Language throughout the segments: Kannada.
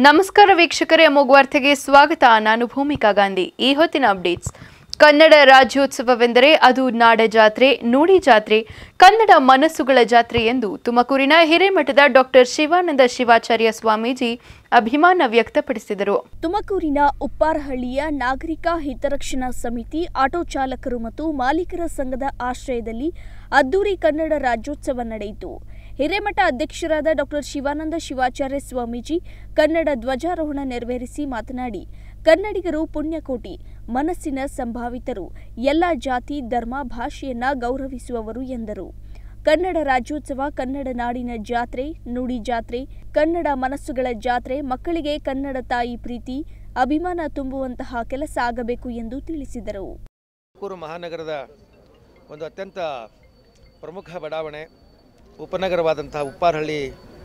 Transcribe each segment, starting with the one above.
ನಮಸ್ಕಾರ ವೀಕ್ಷಕರೇ ಅಮೋಘ ವಾರ್ತೆಗೆ ಸ್ವಾಗತ ನಾನು ಭೂಮಿಕಾ ಗಾಂಧಿ ಈ ಹೊತ್ತಿನ ಅಪ್ಡೇಟ್ಸ್ ಕನ್ನಡ ರಾಜ್ಯೋತ್ಸವವೆಂದರೆ ಅದು ನಾಡ ಜಾತ್ರೆ ನುಡಿ ಜಾತ್ರೆ ಕನ್ನಡ ಮನಸ್ಸುಗಳ ಜಾತ್ರೆ ಎಂದು ತುಮಕೂರಿನ ಹಿರೇಮಠದ ಡಾಕ್ಟರ್ ಶಿವಾನಂದ ಶಿವಾಚಾರ್ಯ ಸ್ವಾಮೀಜಿ ಅಭಿಮಾನ ವ್ಯಕ್ತಪಡಿಸಿದರು ತುಮಕೂರಿನ ಉಪ್ಪಾರಹಳ್ಳಿಯ ನಾಗರಿಕ ಹಿತರಕ್ಷಣಾ ಸಮಿತಿ ಆಟೋ ಚಾಲಕರು ಮತ್ತು ಮಾಲೀಕರ ಸಂಘದ ಆಶ್ರಯದಲ್ಲಿ ಅದ್ದೂರಿ ಕನ್ನಡ ರಾಜ್ಯೋತ್ಸವ ನಡೆಯಿತು ಹಿರೇಮಠ ಅಧ್ಯಕ್ಷರಾದ ಡಾಕ್ಟರ್ ಶಿವಾನಂದ ಶಿವಾಚಾರ್ಯ ಸ್ವಾಮೀಜಿ ಕನ್ನಡ ಧ್ವಜಾರೋಹಣ ನೆರವೇರಿಸಿ ಮಾತನಾಡಿ ಕನ್ನಡಿಗರು ಪುಣ್ಯಕೋಟಿ ಮನಸ್ಸಿನ ಸಂಭಾವಿತರು ಎಲ್ಲ ಜಾತಿ ಧರ್ಮ ಭಾಷೆಯನ್ನ ಗೌರವಿಸುವವರು ಎಂದರು ಕನ್ನಡ ರಾಜ್ಯೋತ್ಸವ ಕನ್ನಡ ನಾಡಿನ ಜಾತ್ರೆ ನುಡಿ ಜಾತ್ರೆ ಕನ್ನಡ ಮನಸ್ಸುಗಳ ಜಾತ್ರೆ ಮಕ್ಕಳಿಗೆ ಕನ್ನಡ ತಾಯಿ ಪ್ರೀತಿ ಅಭಿಮಾನ ತುಂಬುವಂತಹ ಕೆಲಸ ಆಗಬೇಕು ಎಂದು ತಿಳಿಸಿದರು ತುಮಕೂರು ಮಹಾನಗರದ ಒಂದು ಅತ್ಯಂತ ಪ್ರಮುಖ ಬಡಾವಣೆ ಉಪನಗರವಾದಂಥ ಉಪ್ಪಾರಹಳ್ಳಿ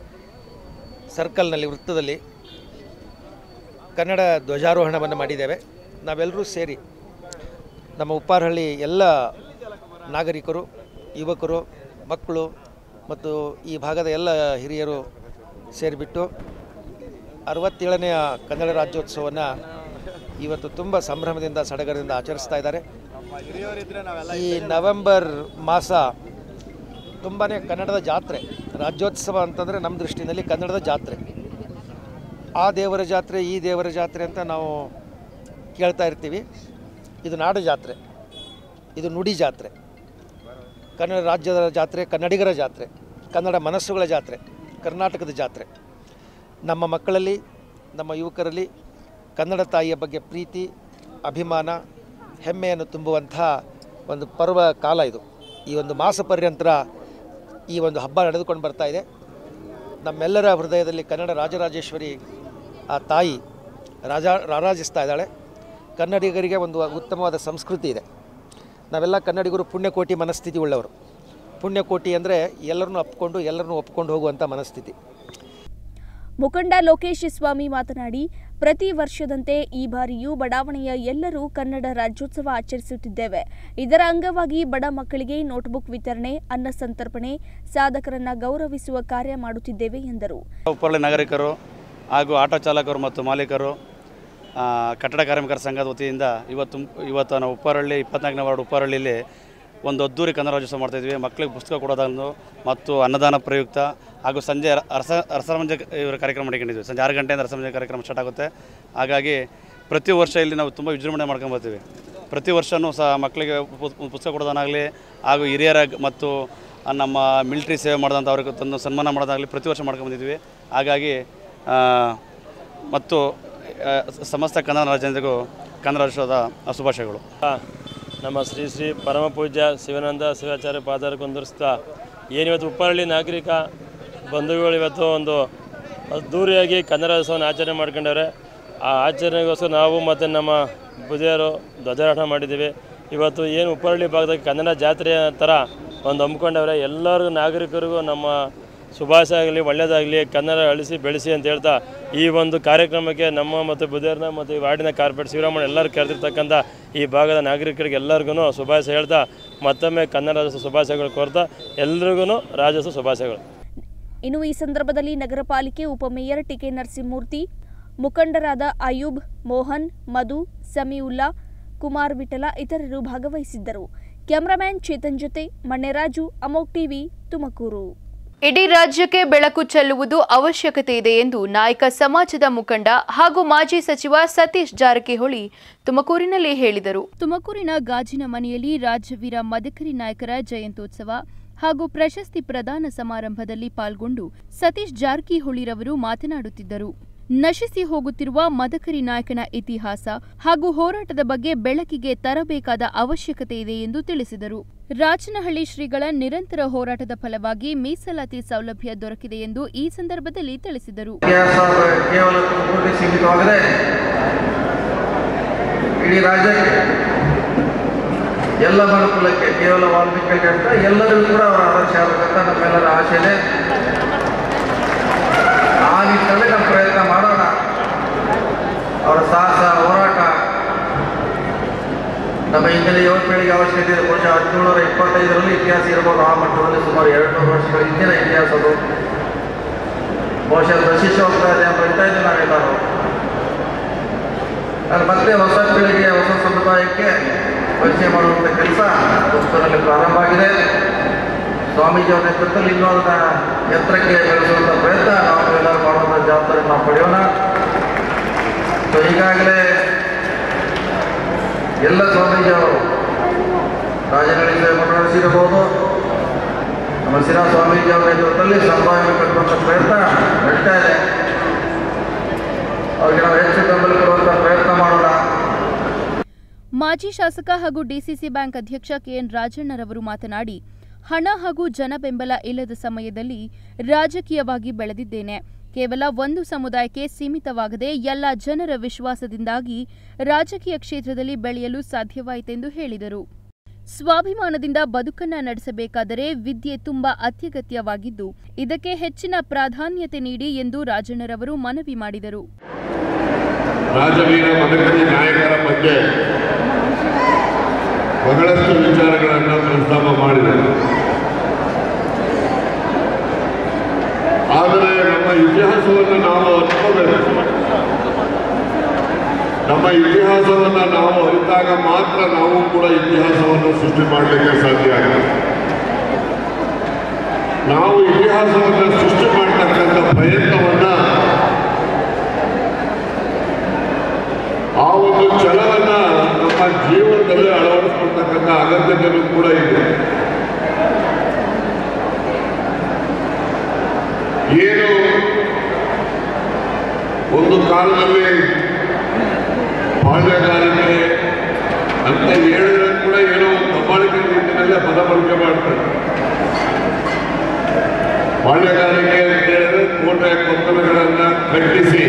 ಸರ್ಕಲ್ನಲ್ಲಿ ವೃತ್ತದಲ್ಲಿ ಕನ್ನಡ ಧ್ವಜಾರೋಹಣವನ್ನು ಮಾಡಿದ್ದೇವೆ ನಾವೆಲ್ಲರೂ ಸೇರಿ ನಮ್ಮ ಉಪ್ಪಾರಹಳ್ಳಿ ಎಲ್ಲ ನಾಗರಿಕರು ಯುವಕರು ಮಕ್ಕಳು ಮತ್ತು ಈ ಭಾಗದ ಎಲ್ಲ ಹಿರಿಯರು ಸೇರಿಬಿಟ್ಟು ಅರವತ್ತೇಳನೆಯ ಕನ್ನಡ ರಾಜ್ಯೋತ್ಸವವನ್ನು ಇವತ್ತು ತುಂಬ ಸಂಭ್ರಮದಿಂದ ಸಡಗರದಿಂದ ಆಚರಿಸ್ತಾ ಇದ್ದಾರೆ ಈ ನವೆಂಬರ್ ಮಾಸ ತುಂಬಾ ಕನ್ನಡದ ಜಾತ್ರೆ ರಾಜ್ಯೋತ್ಸವ ಅಂತಂದರೆ ನಮ್ಮ ದೃಷ್ಟಿನಲ್ಲಿ ಕನ್ನಡದ ಜಾತ್ರೆ ಆ ದೇವರ ಜಾತ್ರೆ ಈ ದೇವರ ಜಾತ್ರೆ ಅಂತ ನಾವು ಕೇಳ್ತಾ ಇರ್ತೀವಿ ಇದು ನಾಡ ಜಾತ್ರೆ ಇದು ನುಡಿ ಜಾತ್ರೆ ಕನ್ನಡ ರಾಜ್ಯದ ಜಾತ್ರೆ ಕನ್ನಡಿಗರ ಜಾತ್ರೆ ಕನ್ನಡ ಮನಸ್ಸುಗಳ ಜಾತ್ರೆ ಕರ್ನಾಟಕದ ಜಾತ್ರೆ ನಮ್ಮ ಮಕ್ಕಳಲ್ಲಿ ನಮ್ಮ ಯುವಕರಲ್ಲಿ ಕನ್ನಡ ತಾಯಿಯ ಬಗ್ಗೆ ಪ್ರೀತಿ ಅಭಿಮಾನ ಹೆಮ್ಮೆಯನ್ನು ತುಂಬುವಂಥ ಒಂದು ಪರ್ವ ಕಾಲ ಇದು ಈ ಒಂದು ಮಾಸ ಪರ್ಯಂತರ ಈ ಒಂದು ಹಬ್ಬ ನಡೆದುಕೊಂಡು ಬರ್ತಾ ಇದೆ ನಮ್ಮೆಲ್ಲರ ಹೃದಯದಲ್ಲಿ ಕನ್ನಡ ರಾಜರಾಜೇಶ್ವರಿ ಆ ತಾಯಿ ರಾಜ ರಾರಾಜಿಸ್ತಾ ಇದ್ದಾಳೆ ಕನ್ನಡಿಗರಿಗೆ ಒಂದು ಉತ್ತಮವಾದ ಸಂಸ್ಕೃತಿ ಇದೆ ನಾವೆಲ್ಲ ಕನ್ನಡಿಗರು ಪುಣ್ಯಕೋಟಿ ಮನಸ್ಥಿತಿ ಉಳ್ಳವರು ಪುಣ್ಯಕೋಟಿ ಅಂದರೆ ಎಲ್ಲರನ್ನೂ ಅಪ್ಕೊಂಡು ಎಲ್ಲರನ್ನೂ ಒಪ್ಕೊಂಡು ಹೋಗುವಂಥ ಮನಸ್ಥಿತಿ ಮುಖಂಡ ಲೋಕೇಶ್ ಸ್ವಾಮಿ ಮಾತನಾಡಿ ಪ್ರತಿ ವರ್ಷದಂತೆ ಈ ಬಾರಿಯೂ ಬಡಾವಣೆಯ ಎಲ್ಲರೂ ಕನ್ನಡ ರಾಜ್ಯೋತ್ಸವ ಆಚರಿಸುತ್ತಿದ್ದೇವೆ ಇದರ ಅಂಗವಾಗಿ ಬಡ ಮಕ್ಕಳಿಗೆ ನೋಟ್ಬುಕ್ ವಿತರಣೆ ಅನ್ನ ಸಂತರ್ಪಣೆ ಸಾಧಕರನ್ನ ಗೌರವಿಸುವ ಕಾರ್ಯ ಮಾಡುತ್ತಿದ್ದೇವೆ ಎಂದರು ಉಪ್ಪರಳ್ಳಿ ನಾಗರಿಕರು ಹಾಗೂ ಆಟೋ ಚಾಲಕರು ಮತ್ತು ಮಾಲೀಕರು ಆ, ಕಟ್ಟಡ ಕಾರ್ಮಿಕರ ಸಂಘದ ವತಿಯಿಂದ ಇವತ್ತು ಇವತ್ತು ನಾವು ಉಪ್ಪರಹಳ್ಳಿ ಇಪ್ಪತ್ನಾಲ್ಕನೇ ವಾರ್ಡ್ ಉಪ್ಪರಹಳ್ಳಿಯಲ್ಲಿ ಒಂದು ಅದ್ದೂರಿ ಕನ್ನಡ ರಾಜ್ಯೋತ್ಸವ ಮಾಡ್ತಾಯಿದ್ವಿ ಮಕ್ಕಳಿಗೆ ಪುಸ್ತಕ ಕೊಡೋದನ್ನು ಮತ್ತು ಅನ್ನದಾನ ಪ್ರಯುಕ್ತ ಹಾಗೂ ಸಂಜೆ ಅರಸ ಅರಸಮಂಜೆ ಇವರ ಕಾರ್ಯಕ್ರಮ ಮಾಡಿಕೊಂಡಿದ್ವಿ ಸಂಜೆ ಆರು ಗಂಟೆಯಿಂದ ಅರಸಮಂಜೆ ಕಾರ್ಯಕ್ರಮ ಸ್ಟಾರ್ಟ್ ಆಗುತ್ತೆ ಹಾಗಾಗಿ ಪ್ರತಿ ವರ್ಷ ಇಲ್ಲಿ ನಾವು ತುಂಬ ವಿಜೃಂಭಣೆ ಮಾಡ್ಕೊಂಬರ್ತೀವಿ ಪ್ರತಿ ವರ್ಷವೂ ಸಹ ಮಕ್ಕಳಿಗೆ ಪು- ಪುಸ್ತಕ ಕೊಡೋದಾಗಲಿ ಹಾಗೂ ಹಿರಿಯರ ಗ್- ಮತ್ತು ಆ ನಮ್ಮ ಮಿಲಿಟ್ರಿ ಸೇವೆ ಮಾಡಿದಂಥ ಅವ್ರಿಗೆ ತಂದು ಸನ್ಮಾನ ಮಾಡೋದಾಗಲಿ ಪ್ರತಿ ವರ್ಷ ಮಾಡ್ಕೊಂಬಂದಿದ್ವಿ ಹಾಗಾಗಿ ಆ, ಮತ್ತು ಆ, ಸಮಸ್ತ ಕನ್ನಡ ರಾಜ್ಯಗಳಿಗೂ ಕನ್ನಡ ರಾಜ್ಯೋತ್ಸವದ ಶುಭಾಶಯಗಳು ನಮ್ಮ ಶ್ರೀ ಶ್ರೀ ಪರಮ ಪೂಜ್ಯ ಶಿವಾನಂದ ಶಿವಾಚಾರ್ಯ ಪಾದಾರ ಕುಂದಿರಿಸ್ತಾ ಏನಿವತ್ತು ಉಪ್ಪರಳ್ಳಿ ನಾಗರಿಕ ಬಂಧುಗಳು ಇವತ್ತು ಒಂದು ಅದ್ದೂರಿಯಾಗಿ ಕನ್ನಡ ರಾಜ್ಯೋತ್ಸವನ ಆಚರಣೆ ಮಾಡ್ಕೊಂಡವ್ರೆ ಆ ಆಚರಣೆಗೋಸ್ಕರ ನಾವು ಮತ್ತು ನಮ್ಮ ಬುದಿಯರು ಧ್ವಜಾರೋಹಣ ಮಾಡಿದ್ದೀವಿ ಇವತ್ತು ಏನು ಉಪ್ಪರಳ್ಳಿ ಭಾಗದಾಗ ಕನ್ನಡ ಜಾತ್ರೆ ಥರ ಒಂದು ಹಮ್ಮಿಕೊಂಡವ್ರೆ ಎಲ್ಲರಿಗೂ ನಾಗರಿಕರಿಗೂ ನಮ್ಮ ಶುಭಾಶಯ ಆಗಲಿ ಒಳ್ಳೆಯದಾಗಲಿ ಕನ್ನಡ ಅಳಿಸಿ ಬೆಳೆಸಿ ಅಂತ ಹೇಳ್ತಾ ಈ ಒಂದು ಕಾರ್ಯಕ್ರಮಕ್ಕೆ ನಮ್ಮ ಮತ್ತು ಬುಧೇರ್ನ ಮತ್ತು ಈ ವಾರ್ಡಿನ ಕಾರ್ಪೊರೇಟ್ ಶಿವರಾಮಣ್ಣ ಎಲ್ಲರೂ ಕರೆದಿರ್ತಕ್ಕಂಥ ಈ ಭಾಗದ ನಾಗರಿಕರಿಗೆ ಎಲ್ಲರಿಗೂ ಶುಭಾಶಯ ಹೇಳ್ತಾ ಮತ್ತೊಮ್ಮೆ ಕನ್ನಡ ರಾಜ್ಯೋತ್ಸವ ಶುಭಾಶಯಗಳು ಕೋರ್ತಾ ಎಲ್ರಿಗೂ ರಾಜ್ಯೋತ್ಸವ ಶುಭಾಶಯಗಳು ಇನ್ನು ಈ ಸಂದರ್ಭದಲ್ಲಿ ನಗರ ಪಾಲಿಕೆ ಉಪಮೇಯರ್ ಟಿಕೆ ನರಸಿಂಹಮೂರ್ತಿ ಮುಖಂಡರಾದ ಅಯೂಬ್ ಮೋಹನ್ ಮಧು ಸಮೀವುಲ್ಲಾ ಕುಮಾರ್ ವಿಠಲ ಇತರರು ಭಾಗವಹಿಸಿದ್ದರು ಕ್ಯಾಮರಾಮ್ಯಾನ್ ಚೇತನ್ ಜೊತೆ ಮಣ್ಣೆರಾಜು ಅಮೋಕ್ ಟಿವಿ ತುಮಕೂರು ಇಡೀ ರಾಜ್ಯಕ್ಕೆ ಬೆಳಕು ಚೆಲ್ಲುವುದು ಅವಶ್ಯಕತೆ ಇದೆ ಎಂದು ನಾಯಕ ಸಮಾಜದ ಮುಖಂಡ ಹಾಗೂ ಮಾಜಿ ಸಚಿವ ಸತೀಶ್ ಜಾರಕಿಹೊಳಿ ತುಮಕೂರಿನಲ್ಲಿ ಹೇಳಿದರು ತುಮಕೂರಿನ ಗಾಜಿನ ಮನೆಯಲ್ಲಿ ರಾಜ್ಯವೀರ ಮದಕರಿ ನಾಯಕರ ಜಯಂತ್ಯೋತ್ಸವ ಹಾಗೂ ಪ್ರಶಸ್ತಿ ಪ್ರದಾನ ಸಮಾರಂಭದಲ್ಲಿ ಪಾಲ್ಗೊಂಡು ಸತೀಶ್ ಜಾರಕಿಹೊಳಿರವರು ಮಾತನಾಡುತ್ತಿದ್ದರು ನಶಿಸಿ ಹೋಗುತ್ತಿರುವ ಮದಕರಿ ನಾಯಕನ ಇತಿಹಾಸ ಹಾಗೂ ಹೋರಾಟದ ಬಗ್ಗೆ ಬೆಳಕಿಗೆ ತರಬೇಕಾದ ಅವಶ್ಯಕತೆ ಇದೆ ಎಂದು ತಿಳಿಸಿದರು ರಾಜನಹಳ್ಳಿ ಶ್ರೀಗಳ ನಿರಂತರ ಹೋರಾಟದ ಫಲವಾಗಿ ಮೀಸಲಾತಿ ಸೌಲಭ್ಯ ದೊರಕಿದೆ ಎಂದು ಈ ಸಂದರ್ಭದಲ್ಲಿ ತಿಳಿಸಿದರು ಇತಿಹಾಸ ಕೇವಲ ತುಮಕೂರಿಗೆ ಸೀಮಿತವಾಗದೆ ಇಡೀ ರಾಜ್ಯಕ್ಕೆ ಎಲ್ಲ ಮನುಕುಲಕ್ಕೆ ಕೇವಲ ವಾಲ್ಮೀಕಿಗಳಿಗೆ ಅಂತ ಎಲ್ಲರಿಗೂ ಕೂಡ ಅವರ ಆದರ್ಶ ಆಗಬೇಕಂತ ನಮ್ಮೆಲ್ಲರ ಆಸೆ ಇದೆ ಆ ನಿಟ್ಟಿನಲ್ಲಿ ನಾವು ಪ್ರಯತ್ನ ಮಾಡೋಣ ಅವರ ಸಾಹಸ ಹೋರಾಟ ನಮ್ಮ ಹಿಂದಿನ ಯುವ ಪೀಳಿಗೆ ಅವಶ್ಯಕತೆ ಇದೆ ಬಹುಶಃ ಹದಿನೇಳುನೂರ ಇಪ್ಪತ್ತೈದರಲ್ಲಿ ಇತಿಹಾಸ ಇರ್ಬೋದು ಆ ಮಟ್ಟದಲ್ಲಿ ಸುಮಾರು ಎರಡು ನೂರು ವರ್ಷಗಳ ಹಿಂದಿನ ಇತಿಹಾಸ ಅದು ಬಹುಶಃ ನಶಿಸಿ ಹೋಗ್ತಾ ಇದೆ ಅಂತ ಹೇಳ್ತಾ ಇದ್ದೀವಿ ನಾವೆಲ್ಲರೂ ಅದು ಮತ್ತೆ ಹೊಸ ಪೀಳಿಗೆಯ ಹೊಸ ಸಮುದಾಯಕ್ಕೆ ಪರಿಚಯ ಮಾಡುವಂಥ ಕೆಲಸ ತುಮಕೂರಲ್ಲಿ ಪ್ರಾರಂಭ ಆಗಿದೆ ಸ್ವಾಮೀಜಿಯವರ ನೇತೃತ್ವದಲ್ಲಿ ಇನ್ನೂ ಅದನ್ನ ಎತ್ತರಕ್ಕೆ ಬೆಳೆಸುವಂಥ ಪ್ರಯತ್ನ ನಾವು ಎಲ್ಲರೂ ಮಾಡುವಂಥ ಜವಾಬ್ದಾರಿ ನಾವು ಪಡೆಯೋಣ ಸೊ ಈಗಾಗಲೇ ಎಲ್ಲ ಸ್ವಾಮೀಜಿಯವರು ರಾಜನಹಳ್ಳಿ ಸೇವೆ ನಡೆಸಿರಬಹುದು ನಮ್ಮ ಸಿರಾ ಸ್ವಾಮೀಜಿ ಅವರ ನೇತೃತ್ವದಲ್ಲಿ ಸಮುದಾಯ ಕಟ್ಟುವಂಥ ಪ್ರಯತ್ನ ನಡೀತಾ ಇದೆ ಅವ್ರಿಗೆ ನಾವು ಹೆಚ್ಚು ಬೆಂಬಲ ಕೊಡುವಂಥ ಪ್ರಯತ್ನ ಮಾಡೋಣ ಮಾಜಿ ಶಾಸಕ ಹಾಗೂ ಡಿಸಿಸಿ ಬ್ಯಾಂಕ್ ಅಧ್ಯಕ್ಷ ಕೆಎನ್ ರಾಜಣ್ಣರವರು ಮಾತನಾಡಿ ಹಣ ಹಾಗೂ ಜನ ಬೆಂಬಲ ಇಲ್ಲದ ಸಮಯದಲ್ಲಿ ರಾಜಕೀಯವಾಗಿ ಬೆಳೆದಿದ್ದೇನೆ ಕೇವಲ ಒಂದು ಸಮುದಾಯಕ್ಕೆ ಸೀಮಿತವಾಗದೆ ಎಲ್ಲ ಜನರ ವಿಶ್ವಾಸದಿಂದಾಗಿ ರಾಜಕೀಯ ಕ್ಷೇತ್ರದಲ್ಲಿ ಬೆಳೆಯಲು ಸಾಧ್ಯವಾಯಿತೆಂದು ಹೇಳಿದರು ಸ್ವಾಭಿಮಾನದಿಂದ ಬದುಕನ್ನ ನಡೆಸಬೇಕಾದರೆ ವಿದ್ಯೆ ತುಂಬಾ ಅತ್ಯಗತ್ಯವಾಗಿದ್ದು ಇದಕ್ಕೆ ಹೆಚ್ಚಿನ ಪ್ರಾಧಾನ್ಯತೆ ನೀಡಿ ಎಂದು ರಾಜಣ್ಣರವರು ಮನವಿ ಮಾಡಿದರು ರಾಜವೀರ ಮದಕರಿ ನಾಯಕರ ಬಗ್ಗೆ ಬಹಳಷ್ಟು ವಿಚಾರಗಳನ್ನು ಪ್ರಸ್ತಾಪ ಮಾಡಿದೆ ಆದರೆ ನಮ್ಮ ಇತಿಹಾಸವನ್ನು ನಾವು ಅರ್ಥಬೇಕು ನಮ್ಮ ಇತಿಹಾಸವನ್ನು ನಾವು ಅರಿತಾಗ ಮಾತ್ರ ನಾವು ಕೂಡ ಇತಿಹಾಸವನ್ನು ಸೃಷ್ಟಿ ಮಾಡಲಿಕ್ಕೆ ಸಾಧ್ಯ ಆಗುತ್ತೆ ನಾವು ಇತಿಹಾಸವನ್ನು ಸೃಷ್ಟಿ ಮಾಡ್ತಕ್ಕಂಥ ಪ್ರಯತ್ನವನ್ನು ಆ ಒಂದು ಛಲವನ್ನ ನಮ್ಮ ಜೀವನದಲ್ಲಿ ಅಳವಡಿಸ್ಕೊಳ್ತಕ್ಕಂಥ ಅಗತ್ಯತೆಯೂ ಕೂಡ ಇದೆ ಏನು ಒಂದು ಕಾಲದಲ್ಲಿ ಬಾಲ್ಯಗಾರಿಕೆ ಅಂತ ಹೇಳಿದ್ರೆ ಕೂಡ ಏನೋ ಒಂದು ದಬ್ಬಾಳಿಕೆ ರೀತಿಯಲ್ಲೇ ಪದ ಬಳಕೆ ಮಾಡ್ತಾರೆ ಬಾಲ್ಯಗಾರಿಕೆ ಅಂತ ಹೇಳಿದ್ರೆ ಕೋಟೆ ಕೊತ್ತಲುಗಳನ್ನ ಕಟ್ಟಿಸಿ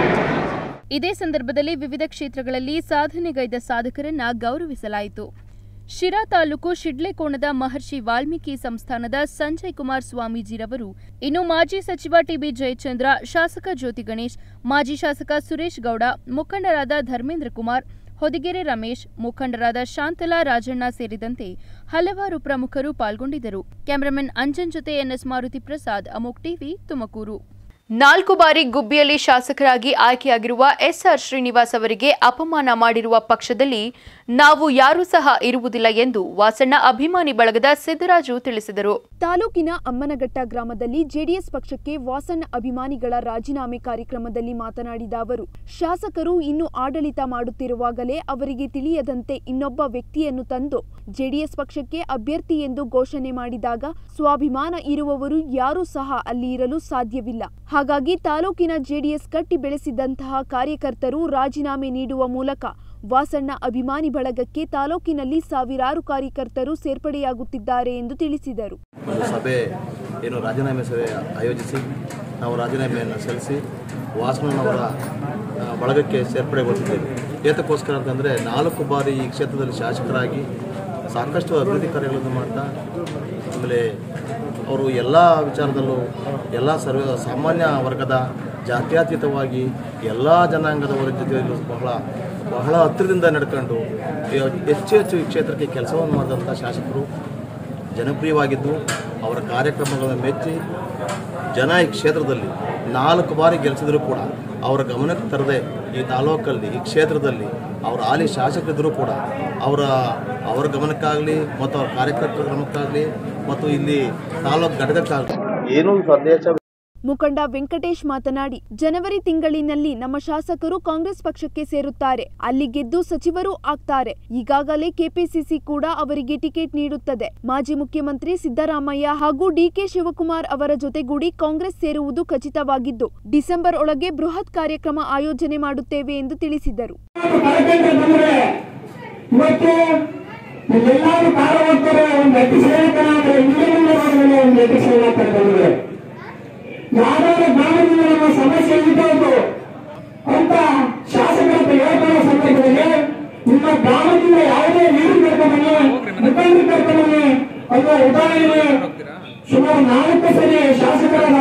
ಇದೇ ಸಂದರ್ಭದಲ್ಲಿ ವಿವಿಧ ಕ್ಷೇತ್ರಗಳಲ್ಲಿ ಸಾಧನೆಗೈದ ಸಾಧಕರನ್ನ ಗೌರವಿಸಲಾಯಿತು ಶಿರಾ ತಾಲೂಕು ಶಿಡ್ಲೆಕೋಣದ ಮಹರ್ಷಿ ವಾಲ್ಮೀಕಿ ಸಂಸ್ಥಾನದ ಸಂಜಯ್ ಕುಮಾರ್ ಸ್ವಾಮೀಜಿರವರು ಇನ್ನು ಮಾಜಿ ಸಚಿವ ಟಿಬಿ ಜಯಚಂದ್ರ ಶಾಸಕ ಜ್ಯೋತಿ ಗಣೇಶ್ ಮಾಜಿ ಶಾಸಕ ಸುರೇಶ್ ಗೌಡ ಮುಖಂಡರಾದ ಧರ್ಮೇಂದ್ರ ಕುಮಾರ್ ಹೊದಿಗೆರೆ ರಮೇಶ್ ಮುಖಂಡರಾದ ಶಾಂತಲಾ ರಾಜಣ್ಣ ಸೇರಿದಂತೆ ಹಲವಾರು ಪ್ರಮುಖರು ಪಾಲ್ಗೊಂಡಿದ್ದರು ಕ್ಯಾಮರಾಮನ್ ಅಂಜನ್ ಜೊತೆ ಎನ್ಎಸ್ ಮಾರುತಿ ಪ್ರಸಾದ್ ಅಮೋಕ್ ಟಿವಿ ತುಮಕೂರು ನಾಲ್ಕು ಬಾರಿ ಗುಬ್ಬಿಯಲ್ಲಿ ಶಾಸಕರಾಗಿ ಆಯ್ಕೆಯಾಗಿರುವ ಎಸ್ಆರ್ ಶ್ರೀನಿವಾಸ್ ಅವರಿಗೆ ಅಪಮಾನ ಮಾಡಿರುವ ಪಕ್ಷದಲ್ಲಿ ನಾವು ಯಾರೂ ಸಹ ಇರುವುದಿಲ್ಲ ಎಂದು ವಾಸಣ್ಣ ಅಭಿಮಾನಿ ಬಳಗದ ಸಿದ್ದರಾಜು ತಿಳಿಸಿದರು ತಾಲೂಕಿನ ಅಮ್ಮನಘಟ್ಟ ಗ್ರಾಮದಲ್ಲಿ ಜೆಡಿಎಸ್ ಪಕ್ಷಕ್ಕೆ ವಾಸಣ್ಣ ಅಭಿಮಾನಿಗಳ ರಾಜೀನಾಮೆ ಕಾರ್ಯಕ್ರಮದಲ್ಲಿ ಮಾತನಾಡಿದ ಅವರು ಶಾಸಕರು ಇನ್ನು ಆಡಳಿತ ಮಾಡುತ್ತಿರುವಾಗಲೇ ಅವರಿಗೆ ತಿಳಿಯದಂತೆ ಇನ್ನೊಬ್ಬ ವ್ಯಕ್ತಿಯನ್ನು ತಂದು ಜೆಡಿಎಸ್ ಪಕ್ಷಕ್ಕೆ ಅಭ್ಯರ್ಥಿ ಎಂದು ಘೋಷಣೆ ಮಾಡಿದಾಗ ಸ್ವಾಭಿಮಾನ ಇರುವವರು ಯಾರೂ ಸಹ ಅಲ್ಲಿ ಇರಲು ಸಾಧ್ಯವಿಲ್ಲ ಹಾಗಾಗಿ ತಾಲೂಕಿನ ಜೆಡಿಎಸ್ ಕಟ್ಟಿ ಬೆಳೆಸಿದಂತಹ ಕಾರ್ಯಕರ್ತರು ರಾಜೀನಾಮೆ ನೀಡುವ ಮೂಲಕ ವಾಸಣ್ಣ ಅಭಿಮಾನಿ ಬಳಗಕ್ಕೆ ತಾಲೂಕಿನಲ್ಲಿ ಸಾವಿರಾರು ಕಾರ್ಯಕರ್ತರು ಸೇರ್ಪಡೆಯಾಗುತ್ತಿದ್ದಾರೆ ಎಂದು ತಿಳಿಸಿದರು ಒಂದು ಸಭೆ ಏನು ರಾಜೀನಾಮೆ ಸಭೆ ಆಯೋಜಿಸಿ ನಾವು ರಾಜೀನಾಮೆಯನ್ನು ಸಲ್ಲಿಸಿ ವಾಸನವರ ಆ, ಬಳಗಕ್ಕೆ ಸೇರ್ಪಡೆಗೊಳ್ತಿದ್ದೇವೆ ಏತಕ್ಕೋಸ್ಕರ ಅಂತಂದರೆ ನಾಲ್ಕು ಬಾರಿ ಈ ಕ್ಷೇತ್ರದಲ್ಲಿ ಶಾಸಕರಾಗಿ ಸಾಕಷ್ಟು ಅಭಿವೃದ್ಧಿ ಕಾರ್ಯಗಳನ್ನು ಮಾಡ್ತಾ ಆಮೇಲೆ ಅವರು ಎಲ್ಲ ವಿಚಾರದಲ್ಲೂ ಎಲ್ಲ ಸರ್ವ ಸಾಮಾನ್ಯ ವರ್ಗದ ಜಾತ್ಯತೀತವಾಗಿ ಎಲ್ಲ ಜನಾಂಗದವರ ಜೊತೆಯಲ್ಲೂ ಬಹಳ ಬಹಳ ಹತ್ತಿರದಿಂದ ನಡ್ಕೊಂಡು ಹೆಚ್ಚು ಹೆಚ್ಚು ಈ ಕ್ಷೇತ್ರಕ್ಕೆ ಕೆಲಸವನ್ನು ಮಾಡಿದಂಥ ಶಾಸಕರು ಜನಪ್ರಿಯವಾಗಿದ್ದು ಅವರ ಕಾರ್ಯಕ್ರಮಗಳನ್ನು ಮೆಚ್ಚಿ ಜನ ಈ ಕ್ಷೇತ್ರದಲ್ಲಿ ನಾಲ್ಕು ಬಾರಿ ಗೆಲ್ಲಿಸಿದ್ರು ಕೂಡ ಅವರ ಗಮನಕ್ಕೆ ತರದೆ ಈ ತಾಲೂಕಲ್ಲಿ ಈ ಕ್ಷೇತ್ರದಲ್ಲಿ ಅವರ ಹಾಲಿ ಶಾಸಕರಿದ್ದರೂ ಕೂಡ ಅವರ ಅವರ ಗಮನಕ್ಕಾಗಲಿ ಮತ್ತು ಅವರ ಕಾರ್ಯಕರ್ತರ ಗಮನಕ್ಕಾಗಲಿ ಮತ್ತು ಇಲ್ಲಿ ತಾಲೂಕು ಘಟಕಕ್ಕಾಗಲಿ ಏನೂ ಸಂದೇಶ ಮುಖಂಡ ವೆಂಕಟೇಶ್ ಮಾತನಾಡಿ ಜನವರಿ ತಿಂಗಳಿನಲ್ಲಿ ನಮ್ಮ ಶಾಸಕರು ಕಾಂಗ್ರೆಸ್ ಪಕ್ಷಕ್ಕೆ ಸೇರುತ್ತಾರೆ ಅಲ್ಲಿ ಗೆದ್ದು ಸಚಿವರು ಆಗ್ತಾರೆ ಈಗಾಗಲೇ ಕೆಪಿಸಿಸಿ ಕೂಡ ಅವರಿಗೆ ಟಿಕೆಟ್ ನೀಡುತ್ತದೆ ಮಾಜಿ ಮುಖ್ಯಮಂತ್ರಿ ಸಿದ್ದರಾಮಯ್ಯ ಹಾಗೂ ಡಿಕೆ ಶಿವಕುಮಾರ್ ಅವರ ಜೊತೆಗೂಡಿ ಕಾಂಗ್ರೆಸ್ ಸೇರುವುದು ಖಚಿತವಾಗಿದ್ದು ಡಿಸೆಂಬರ್ ಒಳಗೆ ಬೃಹತ್ ಕಾರ್ಯಕ್ರಮ ಆಯೋಜನೆ ಮಾಡುತ್ತೇವೆ ಎಂದು ತಿಳಿಸಿದರು ಕಳಕಂಡ್ರೆ ಬಂದ್ರೆ ಇವತ್ತು ಎಲ್ಲಾರು ಕಾರ್ಯವಂತರು ಒಂದು ಎಟ್ಟು ಸೇವಕರಾದ್ರೆ ಇಂಜಿನಿಯರ್ ಒಂದು ಎಟ್ಟು ಸೇವಕರು ಬಂದಿದೆ ಯಾವ್ದಾದ್ರು ಗ್ರಾಮದಿಂದ ನಮ್ಮ ಸಮಸ್ಯೆ ಇದ್ದದ್ದು ಅಂತ ಶಾಸಕರ ಹತ್ರ ಹೇಳ್ಕೊಳ್ಳೋ ಸಂದರ್ಭದಲ್ಲಿ ನಿಮ್ಮ ಗ್ರಾಮದಿಂದ ಯಾವುದೇ ನೀರು ಕರ್ಕೊಂಡ್ಬನ್ನಿ ಮುಖಂಡರು ಕರ್ಕೊಂಡ್ಬನ್ನಿ ಅನ್ನೋ ಉದಾಹರಣೆ ಸುಮಾರು ನಾಲ್ಕು ಸರಿ ಶಾಸಕರಾದ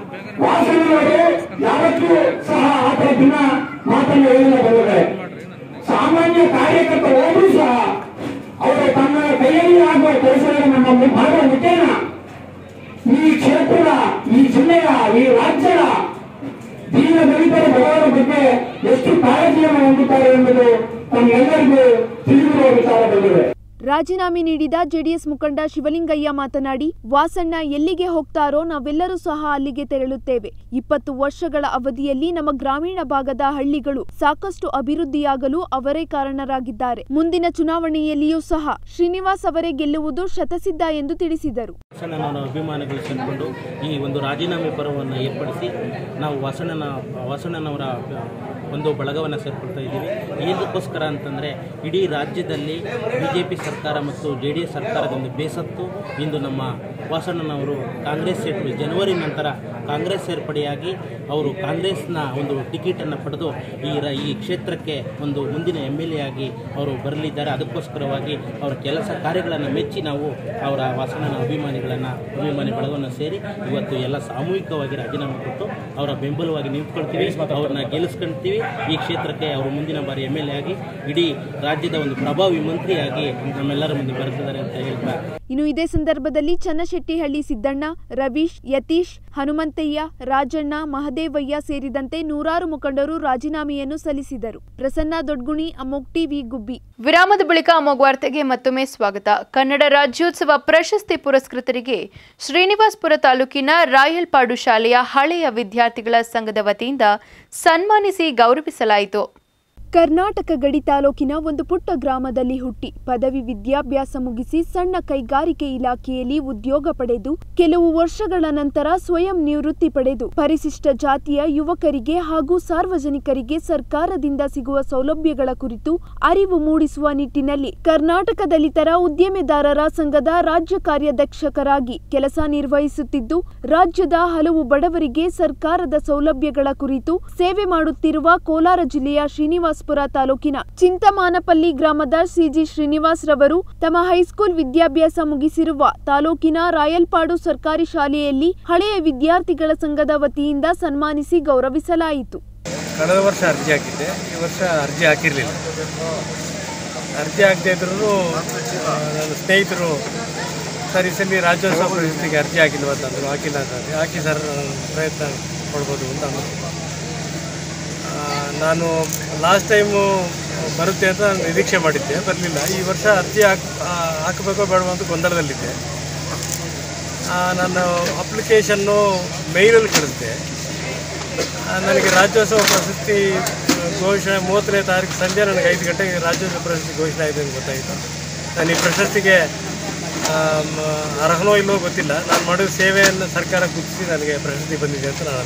ವಾಸನವರು ಯಾವತ್ತೂ ಸಹ ಆ ಥರ ದಿನ ಮಾತನ್ನು ಹೇಳಿಲ್ಲ ಬಂದಿದೆ ಸಾಮಾನ್ಯ ಕಾರ್ಯಕರ್ತ ಹೋದ್ರೂ ಸಹ ಅವರು ತಮ್ಮ ಕೈಯಲ್ಲಿ ಆಗುವ ಕೆಲಸಗಳನ್ನು ನಮ್ಮ ಮಾಡುವ ಮುಖೇನ ಈ ಕ್ಷೇತ್ರದ ಈ ಜಿಲ್ಲೆಯ ಈ ರಾಜ್ಯದ ದೀನ ದಲಿತರ ಬಡವರ ಬಗ್ಗೆ ಎಷ್ಟು ಕಾಳಜಿಯನ್ನು ಹೊಂದುತ್ತಾರೆ ಎಂಬುದು ತಮ್ಮೆಲ್ಲರಿಗೂ ತಿಳಿದಿರುವ ವಿಚಾರದಲ್ಲಿದೆ ರಾಜೀನಾಮೆ ನೀಡಿದ ಜೆಡಿಎಸ್ ಮುಖಂಡ ಶಿವಲಿಂಗಯ್ಯ ಮಾತನಾಡಿ ವಾಸಣ್ಣ ಎಲ್ಲಿಗೆ ಹೋಗ್ತಾರೋ ನಾವೆಲ್ಲರೂ ಸಹ ಅಲ್ಲಿಗೆ ತೆರಳುತ್ತೇವೆ ಇಪ್ಪತ್ತು ವರ್ಷಗಳ ಅವಧಿಯಲ್ಲಿ ನಮ್ಮ ಗ್ರಾಮೀಣ ಭಾಗದ ಹಳ್ಳಿಗಳು ಸಾಕಷ್ಟು ಅಭಿವೃದ್ಧಿಯಾಗಲು ಅವರೇ ಕಾರಣರಾಗಿದ್ದಾರೆ ಮುಂದಿನ ಚುನಾವಣೆಯಲ್ಲಿಯೂ ಸಹ ಶ್ರೀನಿವಾಸ್ ಅವರೇ ಗೆಲ್ಲುವುದು ಶತಸಿದ್ಧ ಎಂದು ತಿಳಿಸಿದರು ವಾಸಣ್ಣನ ಅಭಿಮಾನಿಗಳು ಸೇರಿಕೊಂಡು ಈ ಒಂದು ರಾಜೀನಾಮೆ ಪರ್ವವನ್ನು ಏರ್ಪಡಿಸಿ ನಾವು ವಾಸಣ್ಣನ ವಾಸಣ್ಣನವರ ಒಂದು ಬಳಗವನ್ನು ಸೇರ್ಕೊಳ್ತಾ ಇದ್ದೀವಿ ಏನಕ್ಕೋಸ್ಕರ ಅಂತಂದರೆ ಇಡೀ ರಾಜ್ಯದಲ್ಲಿ ಬಿ ಜೆ ಪಿ ಸರ್ಕಾರ ಮತ್ತು ಜೆ ಡಿ ಎಸ್ ಸರ್ಕಾರದಿಂದ ಬೇಸತ್ತು ಇಂದು ನಮ್ಮ ವಾಸಣ್ಣನವರು ಕಾಂಗ್ರೆಸ್ ಸೇರ್ಪಡೆ ಜನವರಿ ನಂತರ ಕಾಂಗ್ರೆಸ್ ಸೇರ್ಪಡೆಯಾಗಿ ಅವರು ಕಾಂಗ್ರೆಸ್ನ ಒಂದು ಟಿಕೆಟನ್ನು ಪಡೆದು ಈ ರ ಈ ಕ್ಷೇತ್ರಕ್ಕೆ ಒಂದು ಮುಂದಿನ ಎಮ್ ಎಲ್ ಎ ಆಗಿ ಅವರು ಬರಲಿದ್ದಾರೆ ಅದಕ್ಕೋಸ್ಕರವಾಗಿ ಅವರ ಕೆಲಸ ಕಾರ್ಯಗಳನ್ನು ಮೆಚ್ಚಿ ನಾವು ಅವರ ವಾಸಣ್ಣನ ಅಭಿಮಾನಿಗಳನ್ನು ಅಭಿಮಾನಿ ಬಳಗವನ್ನು ಸೇರಿ ಇವತ್ತು ಎಲ್ಲ ಸಾಮೂಹಿಕವಾಗಿ ರಾಜೀನಾಮೆ ಕೊಟ್ಟು ಅವರ ಬೆಂಬಲವಾಗಿ ನಿಂತ್ಕೊಳ್ತೀವಿ ಅವ್ರನ್ನ ಗೆಲ್ಲಿಸ್ಕೊಳ್ತೀವಿ ಈ ಕ್ಷೇತ್ರಕ್ಕೆ ಅವರು ಮುಂದಿನ ಬಾರಿ ಎಮ್ ಎಲ್ ಎ ಆಗಿ ಇಡೀ ರಾಜ್ಯದ ಒಂದು ಪ್ರಭಾವಿ ಮಂತ್ರಿಯಾಗಿ ನಮ್ಮೆಲ್ಲರ ಮುಂದೆ ಬರುತ್ತಿದ್ದಾರೆ ಅಂತ ಹೇಳ್ತಾ ಇನ್ನು ಇದೇ ಸಂದರ್ಭದಲ್ಲಿ ಚನ್ನಶೆಟ್ಟಿಹಳ್ಳಿ ಸಿದ್ದಣ್ಣ ರವೀಶ್ ಯತೀಶ್ ಹನುಮಂತಯ್ಯ ರಾಜಣ್ಣ ಮಹದೇವಯ್ಯ ಸೇರಿದಂತೆ ನೂರಾರು ಮುಖಂಡರು ರಾಜೀನಾಮೆಯನ್ನು ಸಲ್ಲಿಸಿದರು ಪ್ರಸನ್ನ ದೊಡ್ಗುಣಿ ಅಮೋಕ್ ಟಿವಿ ಗುಬ್ಬಿ ವಿರಾಮದ ಬಳಿಕ ಅಮೋಘ ವಾರ್ತೆಗೆ ಮತ್ತೊಮ್ಮೆ ಸ್ವಾಗತ ಕನ್ನಡ ರಾಜ್ಯೋತ್ಸವ ಪ್ರಶಸ್ತಿ ಪುರಸ್ಕೃತರಿಗೆ ಶ್ರೀನಿವಾಸ್ಪುರ ತಾಲೂಕಿನ ರಾಯಲ್ಪಾಡು ಶಾಲೆಯ ಹಳೆಯ ವಿದ್ಯಾರ್ಥಿಗಳ ಸಂಘದ ವತಿಯಿಂದ ಸನ್ಮಾನಿಸಿ ಗೌರವಿಸಲಾಯಿತು ಕರ್ನಾಟಕ ಗಡಿ ತಾಲೂಕಿನ ಒಂದು ಪುಟ್ಟ ಗ್ರಾಮದಲ್ಲಿ ಹುಟ್ಟಿ ಪದವಿ ವಿದ್ಯಾಭ್ಯಾಸ ಮುಗಿಸಿ ಸಣ್ಣ ಕೈಗಾರಿಕೆ ಇಲಾಖೆಯಲ್ಲಿ ಉದ್ಯೋಗ ಪಡೆದು ಕೆಲವು ವರ್ಷಗಳ ನಂತರ ಸ್ವಯಂ ನಿವೃತ್ತಿ ಪಡೆದು ಪರಿಶಿಷ್ಟ ಜಾತಿಯ ಯುವಕರಿಗೆ ಹಾಗೂ ಸಾರ್ವಜನಿಕರಿಗೆ ಸರ್ಕಾರದಿಂದ ಸಿಗುವ ಸೌಲಭ್ಯಗಳ ಕುರಿತು ಅರಿವು ಮೂಡಿಸುವ ನಿಟ್ಟಿನಲ್ಲಿ ಕರ್ನಾಟಕ ದಲಿತರ ಉದ್ಯಮೆದಾರರ ಸಂಘದ ರಾಜ್ಯ ಕಾರ್ಯಾಧ್ಯಕ್ಷಕರಾಗಿ ಕೆಲಸ ನಿರ್ವಹಿಸುತ್ತಿದ್ದು ರಾಜ್ಯದ ಹಲವು ಬಡವರಿಗೆ ಸರ್ಕಾರದ ಸೌಲಭ್ಯಗಳ ಕುರಿತು ಸೇವೆ ಮಾಡುತ್ತಿರುವ ಕೋಲಾರ ಜಿಲ್ಲೆಯ ಶ್ರೀನಿವಾಸಪುರ ತಾಲೂಕಿನ ಚಿಂತಮಾನಪಲ್ಲಿ ಗ್ರಾಮದ ಸಿಜಿ ಶ್ರೀನಿವಾಸ್ ರವರು ತಮ್ಮ ಹೈಸ್ಕೂಲ್ ವಿದ್ಯಾಭ್ಯಾಸ ಮುಗಿಸಿರುವ ತಾಲೂಕಿನ ರಾಯಲ್ಪಾಡು ಸರ್ಕಾರಿ ಶಾಲೆಯಲ್ಲಿ ಹಳೆಯ ವಿದ್ಯಾರ್ಥಿಗಳ ಸಂಘದ ವತಿಯಿಂದ ಸನ್ಮಾನಿಸಿ ಗೌರವಿಸಲಾಯಿತು ಕಳೆದ ವರ್ಷ ಅರ್ಜಿ ಹಾಕಿದ್ದೆ ಈ ವರ್ಷ ಅರ್ಜಿ ಹಾಕಿರಲಿಲ್ಲ ಅರ್ಜಿ ಹಾಕದೇ ಇದ್ರೂ ನನ್ನ ಸ್ನೇಹಿತರು ಸರ್ ಈ ಸಲ ರಾಜ್ಯೋತ್ಸವ ಪ್ರಶಸ್ತಿಗೆ ಅರ್ಜಿ ಹಾಕಿಲ್ವ ಅಂತಂದರು ಹಾಕಿಲ್ಲ ಅಂತಂದ್ರೆ ಹಾಕಿ ಸರ್ ನಾನು ಪ್ರಯತ್ನ ಕೊಡ್ಬೋದು ಅಂತ ಅಂದರು ಆ, ನಾನು ಲಾಸ್ಟ್ ಟೈಮು ಬರುತ್ತೆ ಅಂತ ನಾನು ನಿರೀಕ್ಷೆ ಮಾಡಿದ್ದೆ ಬರಲಿಲ್ಲ ಈ ವರ್ಷ ಅರ್ಜಿ ಹಾಕ್ ಆ, ಹಾಕಬೇಕೋ ಬೇಡವೋ ಅಂತ ಗೊಂದಲದಲ್ಲಿದ್ದೆ ಆ, ನಾನು ಅಪ್ಲಿಕೇಶನ್ನು ಮೇಲಲ್ಲಿ ಕಳಿಸಿದೆ ಆ, ನನಗೆ ರಾಜ್ಯೋತ್ಸವ ಪ್ರಶಸ್ತಿ ಆ, ಘೋಷಣೆ ಮೂವತ್ತನೇ ತಾರೀಕು ಸಂಜೆ ನನಗೆ ಐದು ಗಂಟೆಗೆ ರಾಜ್ಯೋತ್ಸವ ಪ್ರಶಸ್ತಿ ಘೋಷಣೆ ಆಗಿದೆ ಅಂತ ಗೊತ್ತಾಯಿತು ನಾನು ಈ ಪ್ರಶಸ್ತಿಗೆ ಆ, ಮ- ಅರ್ಹನೋ ಇಲ್ಲವೋ ಗೊತ್ತಿಲ್ಲ ನಾನು ಮಾಡಿದ ಸೇವೆಯನ್ನು ಸರ್ಕಾರ ಗುರುತಿಸಿ ನನಗೆ ಪ್ರಶಸ್ತಿ ಬಂದಿದೆ ಅಂತ ನಾನು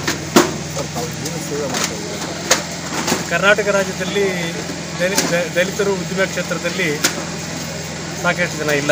ಅನ್ಸುತ್ತೇನೆ ಕರ್ನಾಟಕ ರಾಜ್ಯದಲ್ಲಿ ದಲಿ- ದ- ದಲಿತರು ಉದ್ಯಮ ಕ್ಷೇತ್ರದಲ್ಲಿ ಸಾಕಷ್ಟು ಜನ ಇಲ್ಲ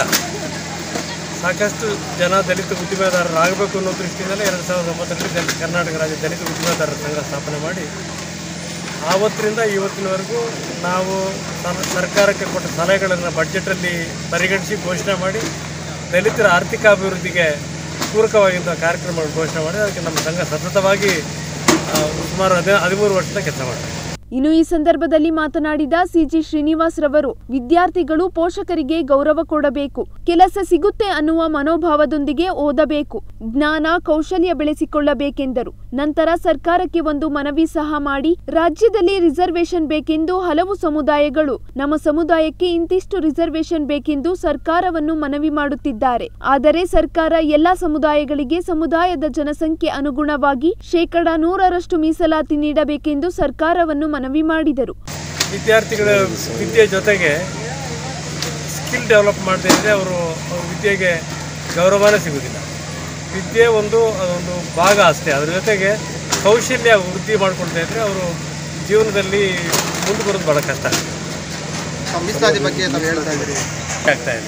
ಸಾಕಷ್ಟು ಜನ ದಲಿತ ಉದ್ದಿಮೆದಾರರಾಗಬೇಕು ಅನ್ನೋ ದೃಷ್ಟಿಯಿಂದಲೇ ಎರಡು ಸಾವಿರದ ಒಂಬತ್ತರಲ್ಲಿ ದಲಿತ ಕರ್ನಾಟಕ ರಾಜ್ಯ ದಲಿತ ಉದ್ದಿಮೆದಾರರ ಸಂಘ ಸ್ಥಾಪನೆ ಮಾಡಿ ಆವತ್ತರಿಂದ ಇವತ್ತಿನವರೆಗೂ ನಾವು ಸರ್- ಸರ್ಕಾರಕ್ಕೆ ಕೊಟ್ಟ ಸಲಹೆಗಳನ್ನು ಬಡ್ಜೆಟಲ್ಲಿ ಪರಿಗಣಿಸಿ ಘೋಷಣೆ ಮಾಡಿ ದಲಿತರ ಆರ್ಥಿಕ ಅಭಿವೃದ್ಧಿಗೆ ಪೂರಕವಾಗಿದ್ದ ಕಾರ್ಯಕ್ರಮಗಳು ಘೋಷಣೆ ಮಾಡಿ ಅದಕ್ಕೆ ನಮ್ಮ ಸಂಘ ಸತತವಾಗಿ ಆ, ಸುಮಾರು ಹದಿ ಹದಿಮೂರು ವರ್ಷದ ಕೆಲಸ ಮಾಡ್ತಾರೆ ಇನ್ನು ಈ ಸಂದರ್ಭದಲ್ಲಿ ಮಾತನಾಡಿದ ಸಿಜಿ ಶ್ರೀನಿವಾಸ್ ರವರು ವಿದ್ಯಾರ್ಥಿಗಳು ಪೋಷಕರಿಗೆ ಗೌರವ ಕೊಡಬೇಕು ಕೆಲಸ ಸಿಗುತ್ತೆ ಅನ್ನುವ ಮನೋಭಾವದೊಂದಿಗೆ ಓದಬೇಕು ಜ್ಞಾನ ಕೌಶಲ್ಯ ಬೆಳೆಸಿಕೊಳ್ಳಬೇಕೆಂದರು ನಂತರ ಸರ್ಕಾರಕ್ಕೆ ಒಂದು ಮನವಿ ಸಹ ಮಾಡಿ ರಾಜ್ಯದಲ್ಲಿ ರಿಸರ್ವೇಶನ್ ಬೇಕೆಂದು ಹಲವು ಸಮುದಾಯಗಳು ನಮ್ಮ ಸಮುದಾಯಕ್ಕೆ ಇಂತಿಷ್ಟು ರಿಸರ್ವೇಶನ್ ಬೇಕೆಂದು ಸರ್ಕಾರವನ್ನು ಮನವಿ ಮಾಡುತ್ತಿದ್ದಾರೆ ಆದರೆ ಸರ್ಕಾರ ಎಲ್ಲಾ ಸಮುದಾಯಗಳಿಗೆ ಸಮುದಾಯದ ಜನಸಂಖ್ಯೆ ಅನುಗುಣವಾಗಿ ಶೇಕಡ ನೂರರಷ್ಟು ಮೀಸಲಾತಿ ನೀಡಬೇಕೆಂದು ಸರ್ಕಾರವನ್ನು ಮನವಿ ಮಾಡಿದರು ವಿದ್ಯಾರ್ಥಿಗಳ ವಿದ್ಯೆ ಜೊತೆಗೆ ಸ್ಕಿಲ್ ಡೆವಲಪ್ ಮಾಡದೇ ಇದ್ದರೆ ಅವರು ಅವ್ರ ವಿದ್ಯೆಗೆ ಗೌರವನೇ ಸಿಗೋದಿಲ್ಲ ವಿದ್ಯೆ ಒಂದು ಅದೊಂದು ಭಾಗ ಅಷ್ಟೇ ಅದ್ರ ಜೊತೆಗೆ ಕೌಶಲ್ಯ ವೃದ್ಧಿ ಮಾಡ್ಕೊಳ್ತಾ ಇದ್ದರೆ ಅವರು ಜೀವನದಲ್ಲಿ ಮುಂದೆ ಬರೋದು ಭಾಳ ಕಷ್ಟ ಮೀಸಲಾತಿ ಬಗ್ಗೆ ತಾವು ಹೇಳ್ತಾ ಇದ್ದೀರಿ ಆಗ್ತಾ ಇದೆ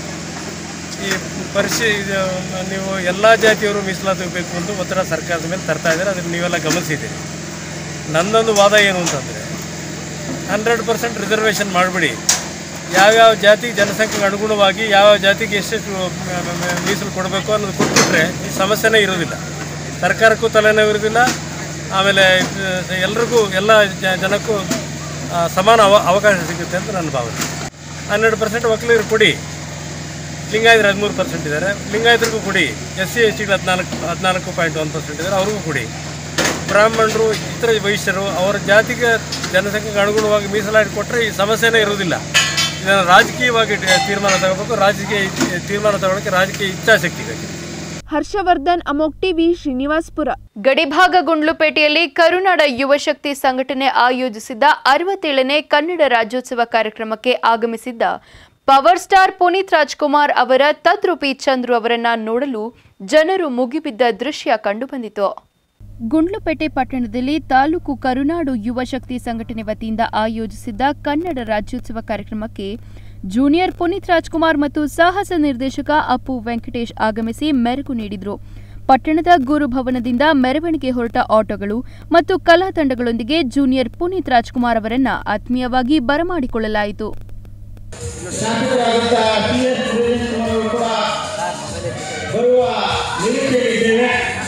ಈ ಪರಿಶಿ ಇದು ನೀವು ಎಲ್ಲ ಜಾತಿಯವರು ಮೀಸಲಾತಿ ಬೇಕು ಅಂತ ಒತ್ತಡ ಸರ್ಕಾರದ ಮೇಲೆ ತರ್ತಾ ಇದ್ದಾರೆ ಅದನ್ನು ನೀವೆಲ್ಲ ಗಮನಿಸಿದ್ದೀರಿ ನನ್ನೊಂದು ವಾದ ಏನು ಅಂತಂದರೆ ಹಂಡ್ರೆಡ್ ಪರ್ಸೆಂಟ್ ರಿಸರ್ವೇಷನ್ ಮಾಡಿಬಿಡಿ ಯಾವ್ಯಾವ ಜಾತಿ ಜನಸಂಖ್ಯೆಗೆ ಅನುಗುಣವಾಗಿ ಯಾವ್ಯಾವ ಜಾತಿಗೆ ಎಷ್ಟೆಷ್ಟು ಮ- ಮ- ಮ- ಮೀಸಲು ಕೊಡಬೇಕು ಅನ್ನೋದು ಕೊಟ್ಬಿಟ್ರೆ ಈ ಸಮಸ್ಯೆನೇ ಇರೋದಿಲ್ಲ ಸರ್ಕಾರಕ್ಕೂ ತಲೆನೋವು ಇರೋದಿಲ್ಲ ಆಮೇಲೆ ಇದು ಎಲ್ರಿಗೂ ಎಲ್ಲ ಜ- ಜನಕ್ಕೂ ಆ, ಸಮಾನ ಅವ ಅವಕಾಶ ಸಿಗುತ್ತೆ ಅಂತ ನನ್ನ ಭಾವನೆ ಹನ್ನೆರಡು ಪರ್ಸೆಂಟ್ ಒಕ್ಕಲಿಗರು ಕೊಡಿ ಲಿಂಗಾಯತರು ಹದಿಮೂರು ಪರ್ಸೆಂಟ್ ಇದ್ದಾರೆ ಲಿಂಗಾಯತರಿಗೂ ಕೊಡಿ ಎಸ್ ಸಿ ಎಸ್ ಟಿಗಳು ಹದಿನಾಲ್ಕು ಹದಿನಾಲ್ಕು ಪಾಯಿಂಟ್ ಒನ್ ಪರ್ಸೆಂಟ್ ಇದ್ದಾರೆ ಅವ್ರಿಗೂ ಕೊಡಿ ಬ್ರಾಹ್ಮಣರು ಇತರ ವೈಶ್ಯರು ಅವರ ಜಾತಿಗೆ ಜನಸಂಖ್ಯೆಗೆ ಅನುಗುಣವಾಗಿ ಮೀಸಲಾತಿ ಕೊಟ್ಟರೆ ಈ ಸಮಸ್ಯೆನೇ ಇರುವುದಿಲ್ಲ ಇದನ್ನು ರಾಜಕೀಯವಾಗಿ ಡಿ- ತೀರ್ಮಾನ ತಗೋಬೇಕು ರಾಜಕೀಯ ಇಚ್- ತೀರ್ಮಾನ ತಗೊಳ್ಳೋಕ್ಕೆ ರಾಜಕೀಯ ಇಚ್ಛಾಶಕ್ತಿ ಬೇಕು ಹರ್ಷವರ್ಧನ್ ಅಮೋಕ್ ಟಿವಿ ಶ್ರೀನಿವಾಸ್ಪುರ ಗಡಿಭಾಗ ಗುಂಡ್ಲುಪೇಟೆಯಲ್ಲಿ ಕರುನಾಡ ಯುವ ಶಕ್ತಿ ಸಂಘಟನೆ ಆಯೋಜಿಸಿದ್ದ ಅರವತ್ತೇಳನೇ ಕನ್ನಡ ರಾಜ್ಯೋತ್ಸವ ಕಾರ್ಯಕ್ರಮಕ್ಕೆ ಆಗಮಿಸಿದ್ದ ಪವರ್ ಸ್ಟಾರ್ ಪುನೀತ್ ರಾಜ್ಕುಮಾರ್ ಅವರ ತದ್ರೂಪಿ ಚಂದ್ರು ಅವರನ್ನ ನೋಡಲು ಜನರು ಮುಗಿಬಿದ್ದ ದೃಶ್ಯ ಕಂಡುಬಂದಿತು ಗುಂಡ್ಲುಪೇಟೆ ಪಟ್ಟಣದಲ್ಲಿ ತಾಲೂಕು ಕರುನಾಡು ಯುವ ಶಕ್ತಿ ಸಂಘಟನೆ ವತಿಯಿಂದ ಆಯೋಜಿಸಿದ್ದ ಕನ್ನಡ ರಾಜ್ಯೋತ್ಸವ ಕಾರ್ಯಕ್ರಮಕ್ಕೆ ಜೂನಿಯರ್ ಪುನೀತ್ ರಾಜ್ಕುಮಾರ್ ಮತ್ತು ಸಾಹಸ ನಿರ್ದೇಶಕ ಅಪ್ಪು ವೆಂಕಟೇಶ್ ಆಗಮಿಸಿ ಮೆರುಗು ನೀಡಿದರು ಪಟ್ಟಣದ ಗುರುಭವನದಿಂದ ಮೆರವಣಿಗೆ ಹೊರಟ ಆಟೋಗಳು ಮತ್ತು ಕಲಾ ತಂಡಗಳೊಂದಿಗೆ ಜೂನಿಯರ್ ಪುನೀತ್ ರಾಜ್ಕುಮಾರ್ ಅವರನ್ನ ಆತ್ಮೀಯವಾಗಿ ಬರಮಾಡಿಕೊಳ್ಳಲಾಯಿತು ಶಾಸಕರಾದಂಥ ಟಿ ಎಸ್ ಸುರೇಶ್ ಅವರು ಕೂಡ ಬರುವ ನಿರೀಕ್ಷೆಯಲ್ಲಿದ್ದೇವೆ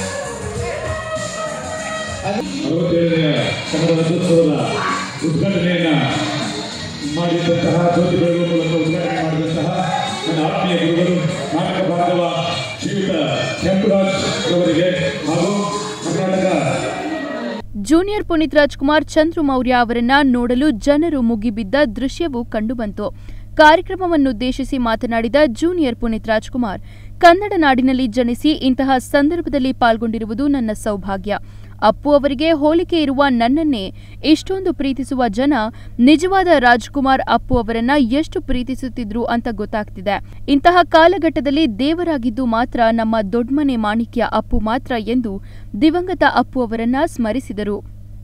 ಅರವತ್ತೇಳನೆಯ ಕನ್ನಡ ರಾಜ್ಯೋತ್ಸವದ ಉದ್ಘಾಟನೆಯನ್ನ ಮಾಡಿದಂತಹ ಜ್ಯೋತಿ ಬೆಳಗುವ ಮೂಲಕ ಉದ್ಘಾಟನೆ ಮಾಡಿದಂತಹ ನನ್ನ ಆತ್ಮೀಯ ಗುರುಗಳು ನಾಟಕ ಬಾಂಧವ ಶ್ರೀಯುತ ಕೆಂಪರಾಜ್ ಅವರಿಗೆ ಹಾಗೂ ಕರ್ನಾಟಕ ಜೂನಿಯರ್ ಪುನೀತ್ ರಾಜ್ಕುಮಾರ್ ಚಂದ್ರು ಮೌರ್ಯ ಅವರನ್ನ ನೋಡಲು ಜನರು ಮುಗಿಬಿದ್ದ ದೃಶ್ಯವೂ ಕಂಡುಬಂತು ಕಾರ್ಯಕ್ರಮವನ್ನುದ್ದೇಶಿಸಿ ಮಾತನಾಡಿದ ಜೂನಿಯರ್ ಪುನೀತ್ ರಾಜ್ಕುಮಾರ್ ಕನ್ನಡ ನಾಡಿನಲ್ಲಿ ಜನಿಸಿ ಇಂತಹ ಸಂದರ್ಭದಲ್ಲಿ ಪಾಲ್ಗೊಂಡಿರುವುದು ನನ್ನ ಸೌಭಾಗ್ಯ ಅಪ್ಪು ಅವರಿಗೆ ಹೋಲಿಕೆ ಇರುವ ನನ್ನನ್ನೇ ಇಷ್ಟೊಂದು ಪ್ರೀತಿಸುವ ಜನ ನಿಜವಾದ ರಾಜ್ಕುಮಾರ್ ಅಪ್ಪು ಅವರನ್ನ ಎಷ್ಟು ಪ್ರೀತಿಸುತ್ತಿದ್ರು ಅಂತ ಗೊತ್ತಾಗ್ತಿದೆ ಇಂತಹ ಕಾಲಘಟ್ಟದಲ್ಲಿ ದೇವರಾಗಿದ್ದು ಮಾತ್ರ ನಮ್ಮ ದೊಡ್ಮನೆ ಮಾಣಿಕ್ಯ ಅಪ್ಪು ಮಾತ್ರ ಎಂದು ದಿವಂಗತ ಅಪ್ಪು ಅವರನ್ನ ಸ್ಮರಿಸಿದರು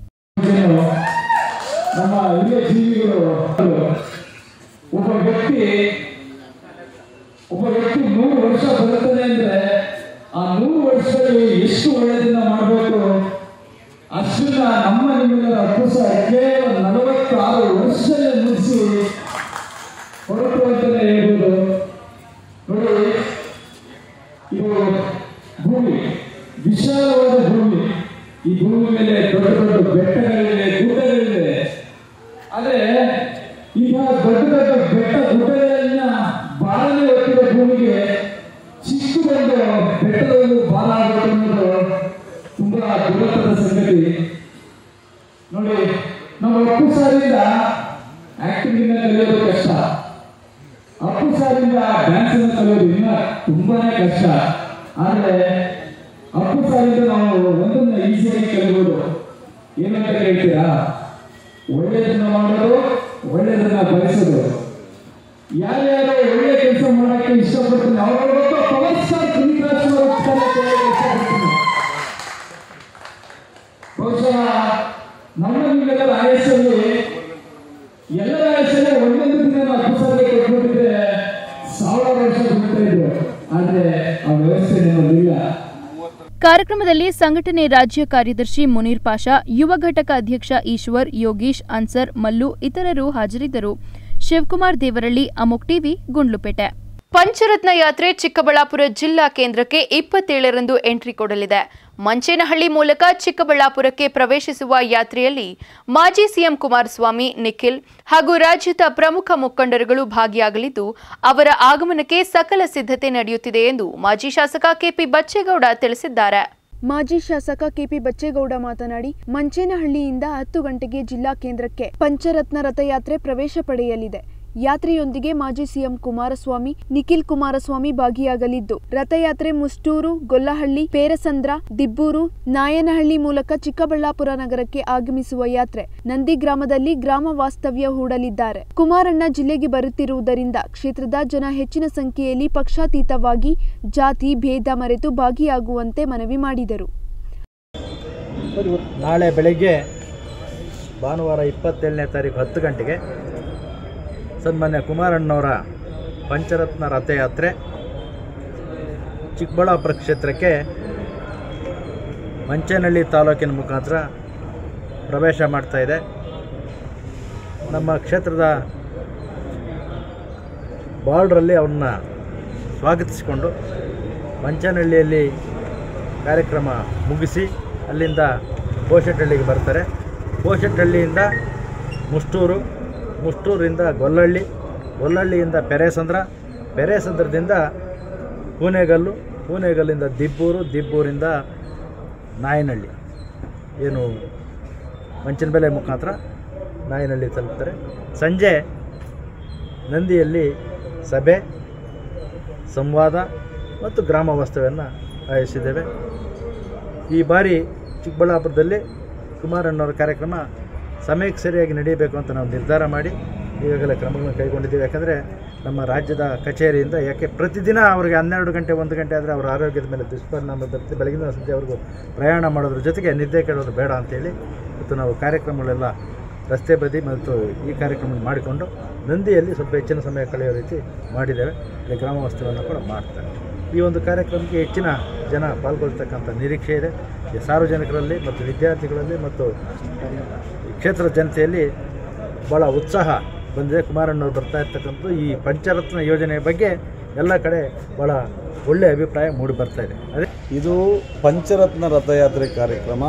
ನಮ್ಮ ಹಿರಿಯ ಜೀವಿಗಳು ಒಬ್ಬ ವ್ಯಕ್ತಿ ಒಬ್ಬ ವ್ಯಕ್ತಿ ನೂರು ವರ್ಷ ಬರುತ್ತದೆ ಅಂದ್ರೆ ಆ ನೂರು ವರ್ಷದಲ್ಲಿ ಎಷ್ಟು ಒಳ್ಳೆಯದನ್ನ ಮಾಡಬೇಕು ಅಷ್ಟನ್ನ ನಮ್ಮ ನಿಮ್ಮೆಲ್ಲರ ಅಪ್ಪುಸ ಕೇವಲ ನಲವತ್ತಾರು ವರ್ಷದಲ್ಲಿ ಮುಗಿಸಿ ಹೊರಟು ಅಂತಲೇ ಹೇಳ್ಬೋದು ನೋಡಿ ಇದು ಭೂಮಿ ವಿಶಾಲವಾದ ಭೂಮಿ ಈ ಭೂಮಿ ಮೇಲೆ ದೊಡ್ಡ ದೊಡ್ಡ ಬೆಟ್ಟಗಳಿವೆ ಗುಡ್ಡಗಳಿವೆ ಆದ್ರೆ ಇಂತಹ ದೊಡ್ಡ ದೊಡ್ಡ ಬೆಟ್ಟ ಗುಡ್ಡಗಳನ್ನ ಬಾಳನೆ ಹೊತ್ತಿರೋ ಭೂಮಿಗೆ ಚಿಕ್ಕದೊಂದು ಬೆಟ್ಟದೊಂದು ಬಾಲ ಆಗಬೇಕು ಅನ್ನೋದು ತುಂಬಾ ದುರತದ ಸಂಗತಿ ನೋಡಿ ನಾವು ಅಪ್ಪು ಸಾರಿಂದ ಆಕ್ಟಿಂಗ್ ಕಲಿಯೋದು ಕಷ್ಟ ಅಪ್ಪು ಸಾರಿಂದ ಡ್ಯಾನ್ಸ್ ಅನ್ನು ಕಲಿಯೋದು ಇನ್ನ ತುಂಬಾನೇ ಕಷ್ಟ ಆದ್ರೆ ಅಪ್ಪು ಸಾರಿಂದ ನಾವು ಒಂದನ್ನ ಈಸಿಯಾಗಿ ಕಲಿಬಹುದು ಏನಂತ ಕೇಳ್ತೀರಾ ಒಳ್ಳೆಯದನ್ನ ಮಾಡೋದು ಒಳ್ಳೆಯದನ್ನ ಬಯಸೋದು ಯಾರ್ಯಾರು ಒಳ್ಳೆ ಕೆಲಸ ಮಾಡಕ್ಕೆ ಇಷ್ಟಪಡ್ತೀನಿ ಅವರೊಬ್ಬ ಪವರ್ ಸ್ಟಾರ್ ಪುನೀತ್ ರಾಜ್ಕುಮಾರ್ ಅಂತ ಕೇಳಕ್ಕೆ ಇಷ್ಟಪಡ್ತೀನಿ ಬಹುಶಃ ನಮ್ಮ ನಿಮ್ಮೆಲ್ಲರ ಆಯಸ್ಸಲ್ಲಿ ಎಲ್ಲರ ಆಯಸ್ಸಲ್ಲಿ ಒಂದೊಂದು ದಿನ ಅಪ್ಪು ಸಾರಿಗೆ ಕೊಟ್ಬಿಟ್ಟಿದ್ರೆ ಸಾವಿರಾರು ವರ್ಷ ದುಡಿತಾ ಇದ್ರು ಆದ್ರೆ ಆ ವ್ಯವಸ್ಥೆ ನಮ್ಮಲ್ಲಿಲ್ಲ ಕಾರ್ಯಕ್ರಮದಲ್ಲಿ ಸಂಘಟನೆ ರಾಜ್ಯ ಕಾರ್ಯದರ್ಶಿ ಮುನೀರ್ ಪಾಷಾ ಯುವ ಘಟಕ ಅಧ್ಯಕ್ಷ ಈಶ್ವರ್ ಯೋಗೀಶ್ ಅನ್ಸರ್ ಮಲ್ಲು ಇತರರು ಹಾಜರಿದ್ದರು ಶಿವಕುಮಾರ್ ದೇವರಳ್ಳಿ ಅಮೋಕ್ ಟಿವಿ ಗುಂಡ್ಲುಪೇಟೆ ಪಂಚರತ್ನ ಯಾತ್ರೆ ಚಿಕ್ಕಬಳ್ಳಾಪುರ ಜಿಲ್ಲಾ ಕೇಂದ್ರಕ್ಕೆ ಇಪ್ಪತ್ತೇಳರಂದು ಎಂಟ್ರಿ ಕೊಡಲಿದೆ ಮಂಚೇನಹಳ್ಳಿ ಮೂಲಕ ಚಿಕ್ಕಬಳ್ಳಾಪುರಕ್ಕೆ ಪ್ರವೇಶಿಸುವ ಯಾತ್ರೆಯಲ್ಲಿ ಮಾಜಿ ಸಿಎಂ ಕುಮಾರಸ್ವಾಮಿ ನಿಖಿಲ್ ಹಾಗೂ ರಾಜ್ಯದ ಪ್ರಮುಖ ಮುಖಂಡರುಗಳು ಭಾಗಿಯಾಗಲಿದ್ದು ಅವರ ಆಗಮನಕ್ಕೆ ಸಕಲ ಸಿದ್ಧತೆ ನಡೆಯುತ್ತಿದೆ ಎಂದು ಮಾಜಿ ಶಾಸಕ ಕೆಪಿ ಬಚ್ಚೇಗೌಡ ತಿಳಿಸಿದ್ದಾರೆ ಮಾಜಿ ಶಾಸಕ ಕೆಪಿ ಬಚ್ಚೇಗೌಡ ಮಾತನಾಡಿ ಮಂಚೇನಹಳ್ಳಿಯಿಂದ ಹತ್ತು ಗಂಟೆಗೆ ಜಿಲ್ಲಾ ಕೇಂದ್ರಕ್ಕೆ ಪಂಚರತ್ನ ರಥಯಾತ್ರೆ ಪ್ರವೇಶ ಪಡೆಯಲಿದೆ ಯಾತ್ರೆಯೊಂದಿಗೆ ಮಾಜಿ ಸಿಎಂ ಕುಮಾರಸ್ವಾಮಿ ನಿಖಿಲ್ ಕುಮಾರಸ್ವಾಮಿ ಭಾಗಿಯಾಗಲಿದ್ದು ರಥಯಾತ್ರೆ ಮುಷ್ಟೂರು ಗೊಲ್ಲಹಳ್ಳಿ ಪೇರಸಂದ್ರ ದಿಬ್ಬೂರು ನಾಯನಹಳ್ಳಿ ಮೂಲಕ ಚಿಕ್ಕಬಳ್ಳಾಪುರ ನಗರಕ್ಕೆ ಆಗಮಿಸುವ ಯಾತ್ರೆ ನಂದಿ ಗ್ರಾಮದಲ್ಲಿ ಗ್ರಾಮ ವಾಸ್ತವ್ಯ ಹೂಡಲಿದ್ದಾರೆ ಕುಮಾರಣ್ಣ ಜಿಲ್ಲೆಗೆ ಬರುತ್ತಿರುವುದರಿಂದ ಕ್ಷೇತ್ರದ ಜನ ಹೆಚ್ಚಿನ ಸಂಖ್ಯೆಯಲ್ಲಿ ಪಕ್ಷಾತೀತವಾಗಿ ಜಾತಿ ಭೇದ ಮರೆತು ಭಾಗಿಯಾಗುವಂತೆ ಮನವಿ ಮಾಡಿದರು ನಾಳೆ ಬೆಳಗ್ಗೆ ಭಾನುವಾರ ಇಪ್ಪತ್ತೇಳನೇ ತಾರೀಕು ಹತ್ತು ಗಂಟೆಗೆ ಸನ್ಮಾನ್ಯ ಕುಮಾರಣ್ಣವರ ಪಂಚರತ್ನ ರಥಯಾತ್ರೆ ಚಿಕ್ಕಬಳ್ಳಾಪುರ ಕ್ಷೇತ್ರಕ್ಕೆ ಮಂಚೇನಹಳ್ಳಿ ತಾಲೂಕಿನ ಮುಖಾಂತರ ಪ್ರವೇಶ ಮಾಡ್ತಾ ಇದೆ ನಮ್ಮ ಕ್ಷೇತ್ರದ ಬಾರ್ಡ್ರಲ್ಲಿ ಅವ್ರನ್ನ ಸ್ವಾಗತಿಸಿಕೊಂಡು ಮಂಚನಹಳ್ಳಿಯಲ್ಲಿ ಕಾರ್ಯಕ್ರಮ ಮುಗಿಸಿ ಅಲ್ಲಿಂದ ಕೋಶೆಟ್ಟಹಳ್ಳಿಗೆ ಬರ್ತಾರೆ ಕೋಶೆಟ್ಟಹಳ್ಳಿಯಿಂದ ಮುಷ್ಟೂರು ಮುಷ್ಟೂರಿಂದ ಗೊಲ್ಲಹಳ್ಳಿ ಗೊಲ್ಲಹಳ್ಳಿಯಿಂದ ಪೆರೇಸಂದ್ರ ಪೆರೇಸಂದ್ರದಿಂದ ಕೂನೆಗಲ್ಲು ಕೂನೆಗಲ್ಲಿಂದ ದಿಬ್ಬೂರು ದಿಬ್ಬೂರಿಂದ ನಾಯನಹಳ್ಳಿ ಏನು ಮಂಚಿನ ಬೆಲೆ ಮುಖಾಂತರ ನಾಯಿನಹಳ್ಳಿ ತಲುಪ್ತಾರೆ ಸಂಜೆ ನಂದಿಯಲ್ಲಿ ಸಭೆ ಸಂವಾದ ಮತ್ತು ಗ್ರಾಮ ವಾಸ್ತವ್ಯವನ್ನು ಆಯೋಜಿಸಿದ್ದೇವೆ ಈ ಬಾರಿ ಚಿಕ್ಕಬಳ್ಳಾಪುರದಲ್ಲಿ ಕುಮಾರಣ್ಣವರ ಕಾರ್ಯಕ್ರಮ ಸಮಯಕ್ಕೆ ಸರಿಯಾಗಿ ನಡೆಯಬೇಕು ಅಂತ ನಾವು ನಿರ್ಧಾರ ಮಾಡಿ ಈಗಾಗಲೇ ಕ್ರಮಗಳನ್ನು ಕೈಗೊಂಡಿದ್ದೀವಿ ಯಾಕಂದರೆ ನಮ್ಮ ರಾಜ್ಯದ ಕಚೇರಿಯಿಂದ ಯಾಕೆ ಪ್ರತಿದಿನ ಅವರಿಗೆ ಹನ್ನೆರಡು ಗಂಟೆ ಒಂದು ಗಂಟೆ ಆದರೆ ಅವರ ಆರೋಗ್ಯದ ಮೇಲೆ ದುಷ್ಪರಿಣಾಮ ಬರುತ್ತೆ ಬೆಳಗಿನ ಸಂಜೆವರೆಗೂ ಪ್ರಯಾಣ ಮಾಡೋದ್ರ ಜೊತೆಗೆ ನಿದ್ದೆ ಕೆಡೋದು ಬೇಡ ಅಂತೇಳಿ ಮತ್ತು ನಾವು ಕಾರ್ಯಕ್ರಮಗಳೆಲ್ಲ ರಸ್ತೆ ಬದಿ ಮತ್ತು ಈ ಕಾರ್ಯಕ್ರಮ ಮಾಡಿಕೊಂಡು ನಂದಿಯಲ್ಲಿ ಸ್ವಲ್ಪ ಹೆಚ್ಚಿನ ಸಮಯ ಕಳೆಯೋ ರೀತಿ ಮಾಡಿದ್ದೇವೆ ಇಲ್ಲಿ ಗ್ರಾಮ ವಾಸ್ತವ್ಯವನ್ನು ಕೂಡ ಮಾಡ್ತಾರೆ ಈ ಒಂದು ಕಾರ್ಯಕ್ರಮಕ್ಕೆ ಹೆಚ್ಚಿನ ಜನ ಪಾಲ್ಗೊಳ್ತಕ್ಕಂಥ ನಿರೀಕ್ಷೆ ಇದೆ ಈ ಸಾರ್ವಜನಿಕರಲ್ಲಿ ಮತ್ತು ವಿದ್ಯಾರ್ಥಿಗಳಲ್ಲಿ ಮತ್ತು ಈ ಕ್ಷೇತ್ರದ ಜನತೆಯಲ್ಲಿ ಭಾಳ ಉತ್ಸಾಹ ಬಂದಿದೆ ಕುಮಾರಣ್ಣವ್ರು ಬರ್ತಾ ಇರ್ತಕ್ಕಂಥದ್ದು ಈ ಪಂಚರತ್ನ ಯೋಜನೆಯ ಬಗ್ಗೆ ಎಲ್ಲ ಕಡೆ ಭಾಳ ಒಳ್ಳೆಯ ಅಭಿಪ್ರಾಯ ಮೂಡಿ ಬರ್ತಾ ಇದೆ ಅದೇ ಇದು ಪಂಚರತ್ನ ರಥಯಾತ್ರೆ ಕಾರ್ಯಕ್ರಮ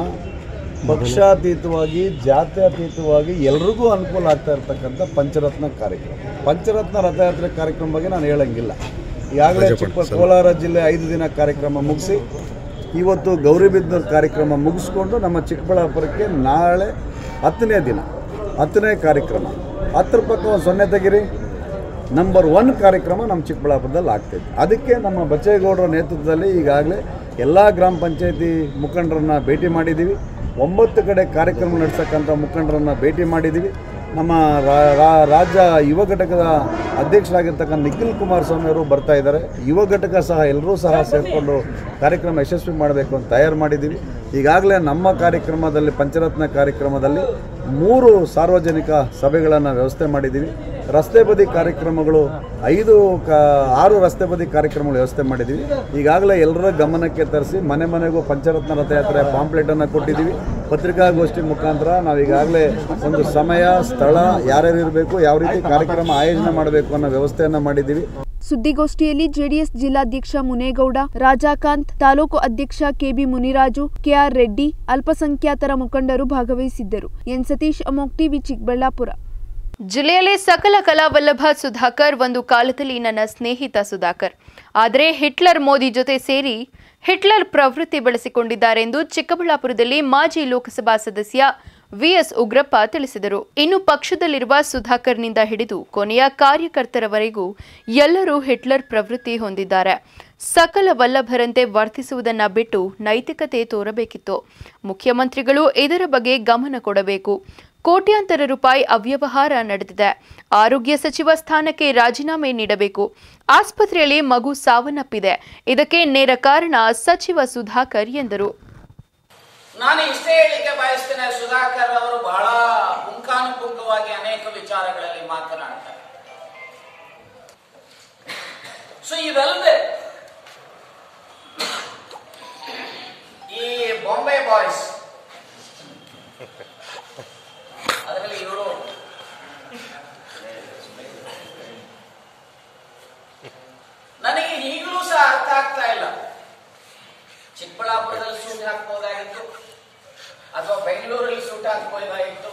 ಪಕ್ಷಾತೀತವಾಗಿ ಜಾತ್ಯತೀತವಾಗಿ ಎಲ್ರಿಗೂ ಅನುಕೂಲ ಆಗ್ತಾ ಇರ್ತಕ್ಕಂಥ ಪಂಚರತ್ನ ಕಾರ್ಯಕ್ರಮ ಪಂಚರತ್ನ ರಥಯಾತ್ರೆ ಕಾರ್ಯಕ್ರಮ ಬಗ್ಗೆ ನಾನು ಹೇಳಂಗಿಲ್ಲ ಈಗಾಗಲೇ ಚಿಕ್ಕ ಕೋಲಾರ ಜಿಲ್ಲೆ ಐದು ದಿನ ಕಾರ್ಯಕ್ರಮ ಮುಗಿಸಿ ಇವತ್ತು ಗೌರಿಬಿದನೂರು ಕಾರ್ಯಕ್ರಮ ಮುಗಿಸ್ಕೊಂಡು ನಮ್ಮ ಚಿಕ್ಕಬಳ್ಳಾಪುರಕ್ಕೆ ನಾಳೆ ಹತ್ತನೇ ದಿನ ಹತ್ತನೇ ಕಾರ್ಯಕ್ರಮ ಹತ್ತರ ಪಕ್ಕ ಒಂದು ಸೊನ್ನೆ ತೆಗಿರಿ ನಂಬರ್ ಒನ್ ಕಾರ್ಯಕ್ರಮ ನಮ್ಮ ಚಿಕ್ಕಬಳ್ಳಾಪುರದಲ್ಲಿ ಆಗ್ತೈತೆ ಅದಕ್ಕೆ ನಮ್ಮ ಬಚ್ಚೇಗೌಡರ ನೇತೃತ್ವದಲ್ಲಿ ಈಗಾಗಲೇ ಎಲ್ಲ ಗ್ರಾಮ ಪಂಚಾಯತಿ ಮುಖಂಡರನ್ನ ಭೇಟಿ ಮಾಡಿದ್ದೀವಿ ಒಂಬತ್ತು ಕಡೆ ಕಾರ್ಯಕ್ರಮ ನಡೆಸಕ್ಕಂಥ ಮುಖಂಡರನ್ನ ಭೇಟಿ ಮಾಡಿದ್ದೀವಿ ನಮ್ಮ ರಾ- ರಾ- ರಾಜ್ಯ ಯುವ ಘಟಕದ ಅಧ್ಯಕ್ಷರಾಗಿರ್ತಕ್ಕಂಥ ನಿಖಿಲ್ ಕುಮಾರಸ್ವಾಮಿ ಅವರು ಬರ್ತಾ ಇದ್ದಾರೆ ಯುವ ಘಟಕ ಸಹ ಎಲ್ಲರೂ ಸಹ ಸೇರಿಕೊಂಡು ಕಾರ್ಯಕ್ರಮ ಯಶಸ್ವಿ ಮಾಡಬೇಕು ಅಂತ ತಯಾರು ಮಾಡಿದ್ದೀವಿ ಈಗಾಗಲೇ ನಮ್ಮ ಕಾರ್ಯಕ್ರಮದಲ್ಲಿ ಪಂಚರತ್ನ ಕಾರ್ಯಕ್ರಮದಲ್ಲಿ ಮೂರು ಸಾರ್ವಜನಿಕ ಸಭೆಗಳನ್ನು ವ್ಯವಸ್ಥೆ ಮಾಡಿದ್ದೀವಿ ರಸ್ತೆ ಬದಿ ಕಾರ್ಯಕ್ರಮಗಳು ಐದು ಕ ಆರು ರಸ್ತೆ ಬದಿ ಕಾರ್ಯಕ್ರಮಗಳು ವ್ಯವಸ್ಥೆ ಮಾಡಿದ್ದೀವಿ ಈಗಾಗಲೇ ಎಲ್ಲರ ಗಮನಕ್ಕೆ ತರಿಸಿ ಮನೆ ಮನೆಗೂ ಪಂಚರತ್ನ ರಥಯಾತ್ರೆ ಪಾಂಪ್ಲೆಟನ್ನು ಕೊಟ್ಟಿದ್ದೀವಿ ಪತ್ರಿಕಾಗೋಷ್ಠಿ ಮುಖಾಂತರ ನಾವು ಈಗಾಗಲೇ ಒಂದು ಸಮಯ ಸ್ಥಳ ಯಾರ್ಯಾರು ಇರಬೇಕು ಯಾವ ರೀತಿ ಕಾರ್ಯಕ್ರಮ ಆಯೋಜನೆ ಮಾಡಬೇಕು ಅನ್ನೋ ವ್ಯವಸ್ಥೆಯನ್ನು ಮಾಡಿದ್ದೀವಿ ಸುದ್ದಿಗೋಷ್ಠಿಯಲ್ಲಿ ಜೆಡಿಎಸ್ ಜಿಲ್ಲಾಧ್ಯಕ್ಷ ಮುನೇಗೌಡ ರಾಜಾಕಾಂತ್ ತಾಲೂಕು ಅಧ್ಯಕ್ಷ ಕೆಬಿ ಮುನಿರಾಜು ಕೆಆರ್ ರೆಡ್ಡಿ ಅಲ್ಪಸಂಖ್ಯಾತರ ಮುಖಂಡರು ಭಾಗವಹಿಸಿದ್ದರು ಎನ್ ಸತೀಶ್ ಅಮೋಕ್ ಟಿವಿ ಚಿಕ್ಕಬಳ್ಳಾಪುರ ಜಿಲ್ಲೆಯಲ್ಲಿ ಸಕಲ ಕಲಾವಲ್ಲಭ ಸುಧಾಕರ್ ಒಂದು ಕಾಲದಲ್ಲಿ ನನ್ನ ಸ್ನೇಹಿತ ಸುಧಾಕರ್ ಆದರೆ ಹಿಟ್ಲರ್ ಮೋದಿ ಜೊತೆ ಸೇರಿ ಹಿಟ್ಲರ್ ಪ್ರವೃತ್ತಿ ಬೆಳೆಸಿಕೊಂಡಿದ್ದಾರೆಂದು ಚಿಕ್ಕಬಳ್ಳಾಪುರದಲ್ಲಿ ಮಾಜಿ ಲೋಕಸಭಾ ಸದಸ್ಯ ವಿಎಸ್ ಉಗ್ರಪ್ಪ ತಿಳಿಸಿದರು ಇನ್ನು ಪಕ್ಷದಲ್ಲಿರುವ ಸುಧಾಕರ್ನಿಂದ ಹಿಡಿದು ಕೊನೆಯ ಕಾರ್ಯಕರ್ತರವರೆಗೂ ಎಲ್ಲರೂ ಹಿಟ್ಲರ್ ಪ್ರವೃತ್ತಿ ಹೊಂದಿದ್ದಾರೆ ಸಕಲ ವಲ್ಲಭರಂತೆ ವರ್ತಿಸುವುದನ್ನ ಬಿಟ್ಟು ನೈತಿಕತೆ ತೋರಬೇಕಿತ್ತು ಮುಖ್ಯಮಂತ್ರಿಗಳು ಇದರ ಬಗ್ಗೆ ಗಮನ ಕೊಡಬೇಕು ಕೋಟ್ಯಾಂತರ ರೂಪಾಯಿ ಅವ್ಯವಹಾರ ನಡೆದಿದೆ ಆರೋಗ್ಯ ಸಚಿವ ಸ್ಥಾನಕ್ಕೆ ರಾಜೀನಾಮೆ ನೀಡಬೇಕು ಆಸ್ಪತ್ರೆಯಲ್ಲಿ ಮಗು ಸಾವನ್ನಪ್ಪಿದೆ ಇದಕ್ಕೆ ನೇರ ಕಾರಣ ಸಚಿವ ಸುಧಾಕರ್ ಎಂದರು ನಾನು ಇಷ್ಟೇ ಹೇಳಿಕೆ ಬಯಸ್ತೇನೆ ಸುಧಾಕರ್ ಅವರು ಬಹಳ ಪುಂಖಾನುಪುಂಖವಾಗಿ ಅನೇಕ ವಿಚಾರಗಳಲ್ಲಿ ಮಾತನಾಡ್ತಾರೆ ಸೊ ಇದಲ್ಲದೆ ಈ ಬಾಂಬೆ ಬಾಯ್ಸ್ ಅದರಲ್ಲಿ ಇವರು ನನಗೆ ಈಗಲೂ ಸಹ ಅರ್ಥ ಆಗ್ತಾ ಇಲ್ಲ ಚಿಕ್ಕಬಳ್ಳಾಪುರದಲ್ಲಿ ಸೂಟ್ ಹಾಕ್ಬೋದಾಗಿತ್ತು ಅಥವಾ ಬೆಂಗಳೂರಲ್ಲಿ ಸೂಟ್ ಹಾಕ್ಬೋದಾಗಿತ್ತು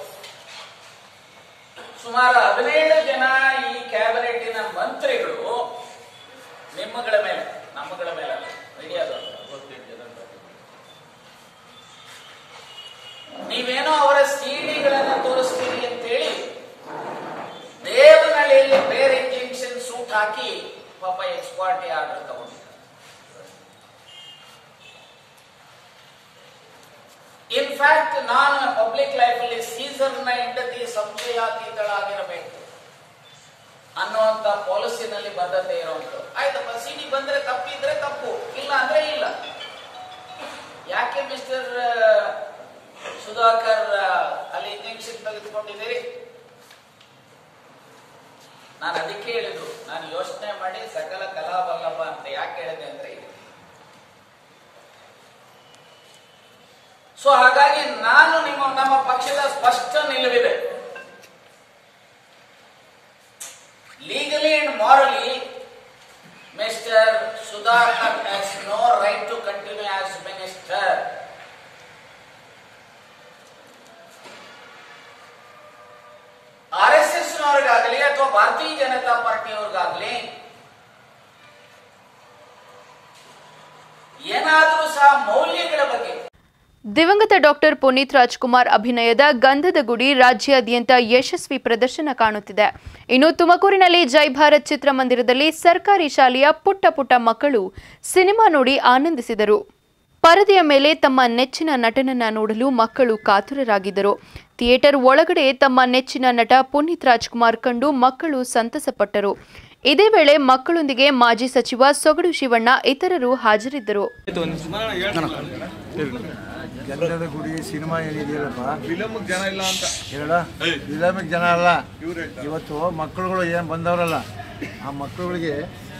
ಸುಮಾರು ಹದಿನೇಳು ಜನ ಈ ಕ್ಯಾಬಿನೆಟ್ಟಿನ ಮಂತ್ರಿಗಳು ನಿಮ್ಮಗಳ ಮೇಲೆ ನಮ್ಮಗಳ ಮೇಲೆ ಅಲ್ಲ ಮೀಡಿಯಾದವರು ನೀವೇನೋ ಅವರ ಸಿಡಿಗಳನ್ನ ತೋರಿಸ್ತೀರಿ ಅಂತೇಳಿ ದೇವನಹಳ್ಳಿಯಲ್ಲಿ ಬೇರೆ ಜಂಕ್ಷನ್ ಸೂಟ್ ಹಾಕಿ ಪಾಪ ಎಕ್ಸ್ಪಾರ್ಟಿ ಆರ್ಡರ್ ತಗೊಂಡಿದ್ದಾರೆ ಇನ್ಫ್ಯಾಕ್ಟ್ ನಾನು ಪಬ್ಲಿಕ್ ಲೈಫಲ್ಲಿ ಸೀಸರ್ನ ಹೆಂಡತಿ ಸಂಶಯಾತೀತಳಾಗಿರಬೇಕು ಅನ್ನುವಂತ ಪಾಲಿಸಿನಲ್ಲಿ ಬದ್ಧತೆ ಇರುವಂಥದ್ದು ಆಯ್ತಪ್ಪ ಸಿಡಿ ಬಂದ್ರೆ ತಪ್ಪಿದ್ರೆ ತಪ್ಪು ಇಲ್ಲ ಅಂದ್ರೆ ಇಲ್ಲ ಯಾಕೆ ಮಿಸ್ಟರ್ ಸುಧಾಕರ್ ಅಲ್ಲಿ ಇಂಜೆಕ್ಷನ್ ತೆಗೆದುಕೊಂಡಿದ್ದೀರಿ ನಾನು ಅದಕ್ಕೆ ಹೇಳಿದ್ರು ನಾನು ಯೋಚನೆ ಮಾಡಿ ಸಕಲ ಕಲಾವಲ್ಲಭ ಅಂತ ಯಾಕೆ ಹೇಳಿದೆ ಅಂದ್ರೆ ಇದು. ಸೊ ಹಾಗಾಗಿ ನಾನು ನಿಮ್ಮ ನಮ್ಮ ಪಕ್ಷದ ಸ್ಪಷ್ಟ ನಿಲುವಿದೆ legally and morally Mr Sudhakar has no right to continue as minister R S S ನವರಿಗಾಗಲಿ ಅಥವಾ ಭಾರತೀಯ ಜನತಾ ಪಾರ್ಟಿಯವ್ರಿಗಾಗಲಿ ಏನಾದರೂ ಸಹ ಮೌಲ್ಯಗಳ ಬಗ್ಗೆ ದಿವಂಗತ ಡಾಕ್ಟರ್ ಪುನೀತ್ ರಾಜ್ಕುಮಾರ್ ಅಭಿನಯದ ಗಂಧದ ಗುಡಿ ರಾಜ್ಯಾದ್ಯಂತ ಯಶಸ್ವಿ ಪ್ರದರ್ಶನ ಕಾಣುತ್ತಿದೆ ಇನ್ನು ತುಮಕೂರಿನಲ್ಲಿ ಜೈ ಭಾರತ್ ಚಿತ್ರಮಂದಿರದಲ್ಲಿ ಸರ್ಕಾರಿ ಶಾಲೆಯ ಪುಟ್ಟ ಪುಟ್ಟ ಮಕ್ಕಳು ಸಿನಿಮಾ ನೋಡಿ ಆನಂದಿಸಿದರು ಪರದೆಯ ಮೇಲೆ ತಮ್ಮ ನೆಚ್ಚಿನ ನಟನನ್ನ ನೋಡಲು ಮಕ್ಕಳು ಕಾತುರರಾಗಿದ್ದರು ಥಿಯೇಟರ್ ಒಳಗಡೆ ತಮ್ಮ ನೆಚ್ಚಿನ ನಟ ಪುನೀತ್ ರಾಜ್ಕುಮಾರ್ ಕಂಡು ಮಕ್ಕಳು ಸಂತಸಪಟ್ಟರು ಇದೇ ವೇಳೆ ಮಕ್ಕಳೊಂದಿಗೆ ಮಾಜಿ ಸಚಿವ ಸೊಗಡು ಶಿವಣ್ಣ ಇತರರು ಹಾಜರಿದ್ದರು ಗಂಧದ ಗುಡಿ ಸಿನಿಮಾ ಏನಿದೆಯಲ್ಲಪ್ಪ ಫಿಲಮ್ಗೆ ಜನ ಇಲ್ಲ ಅಂತ ಹೇಳ ಫಿಲಮ್ಗೆ ಜನ ಅಲ್ಲ ಇವತ್ತು ಮಕ್ಕಳುಗಳು ಏನು ಬಂದವರಲ್ಲ ಆ ಮಕ್ಕಳುಗಳಿಗೆ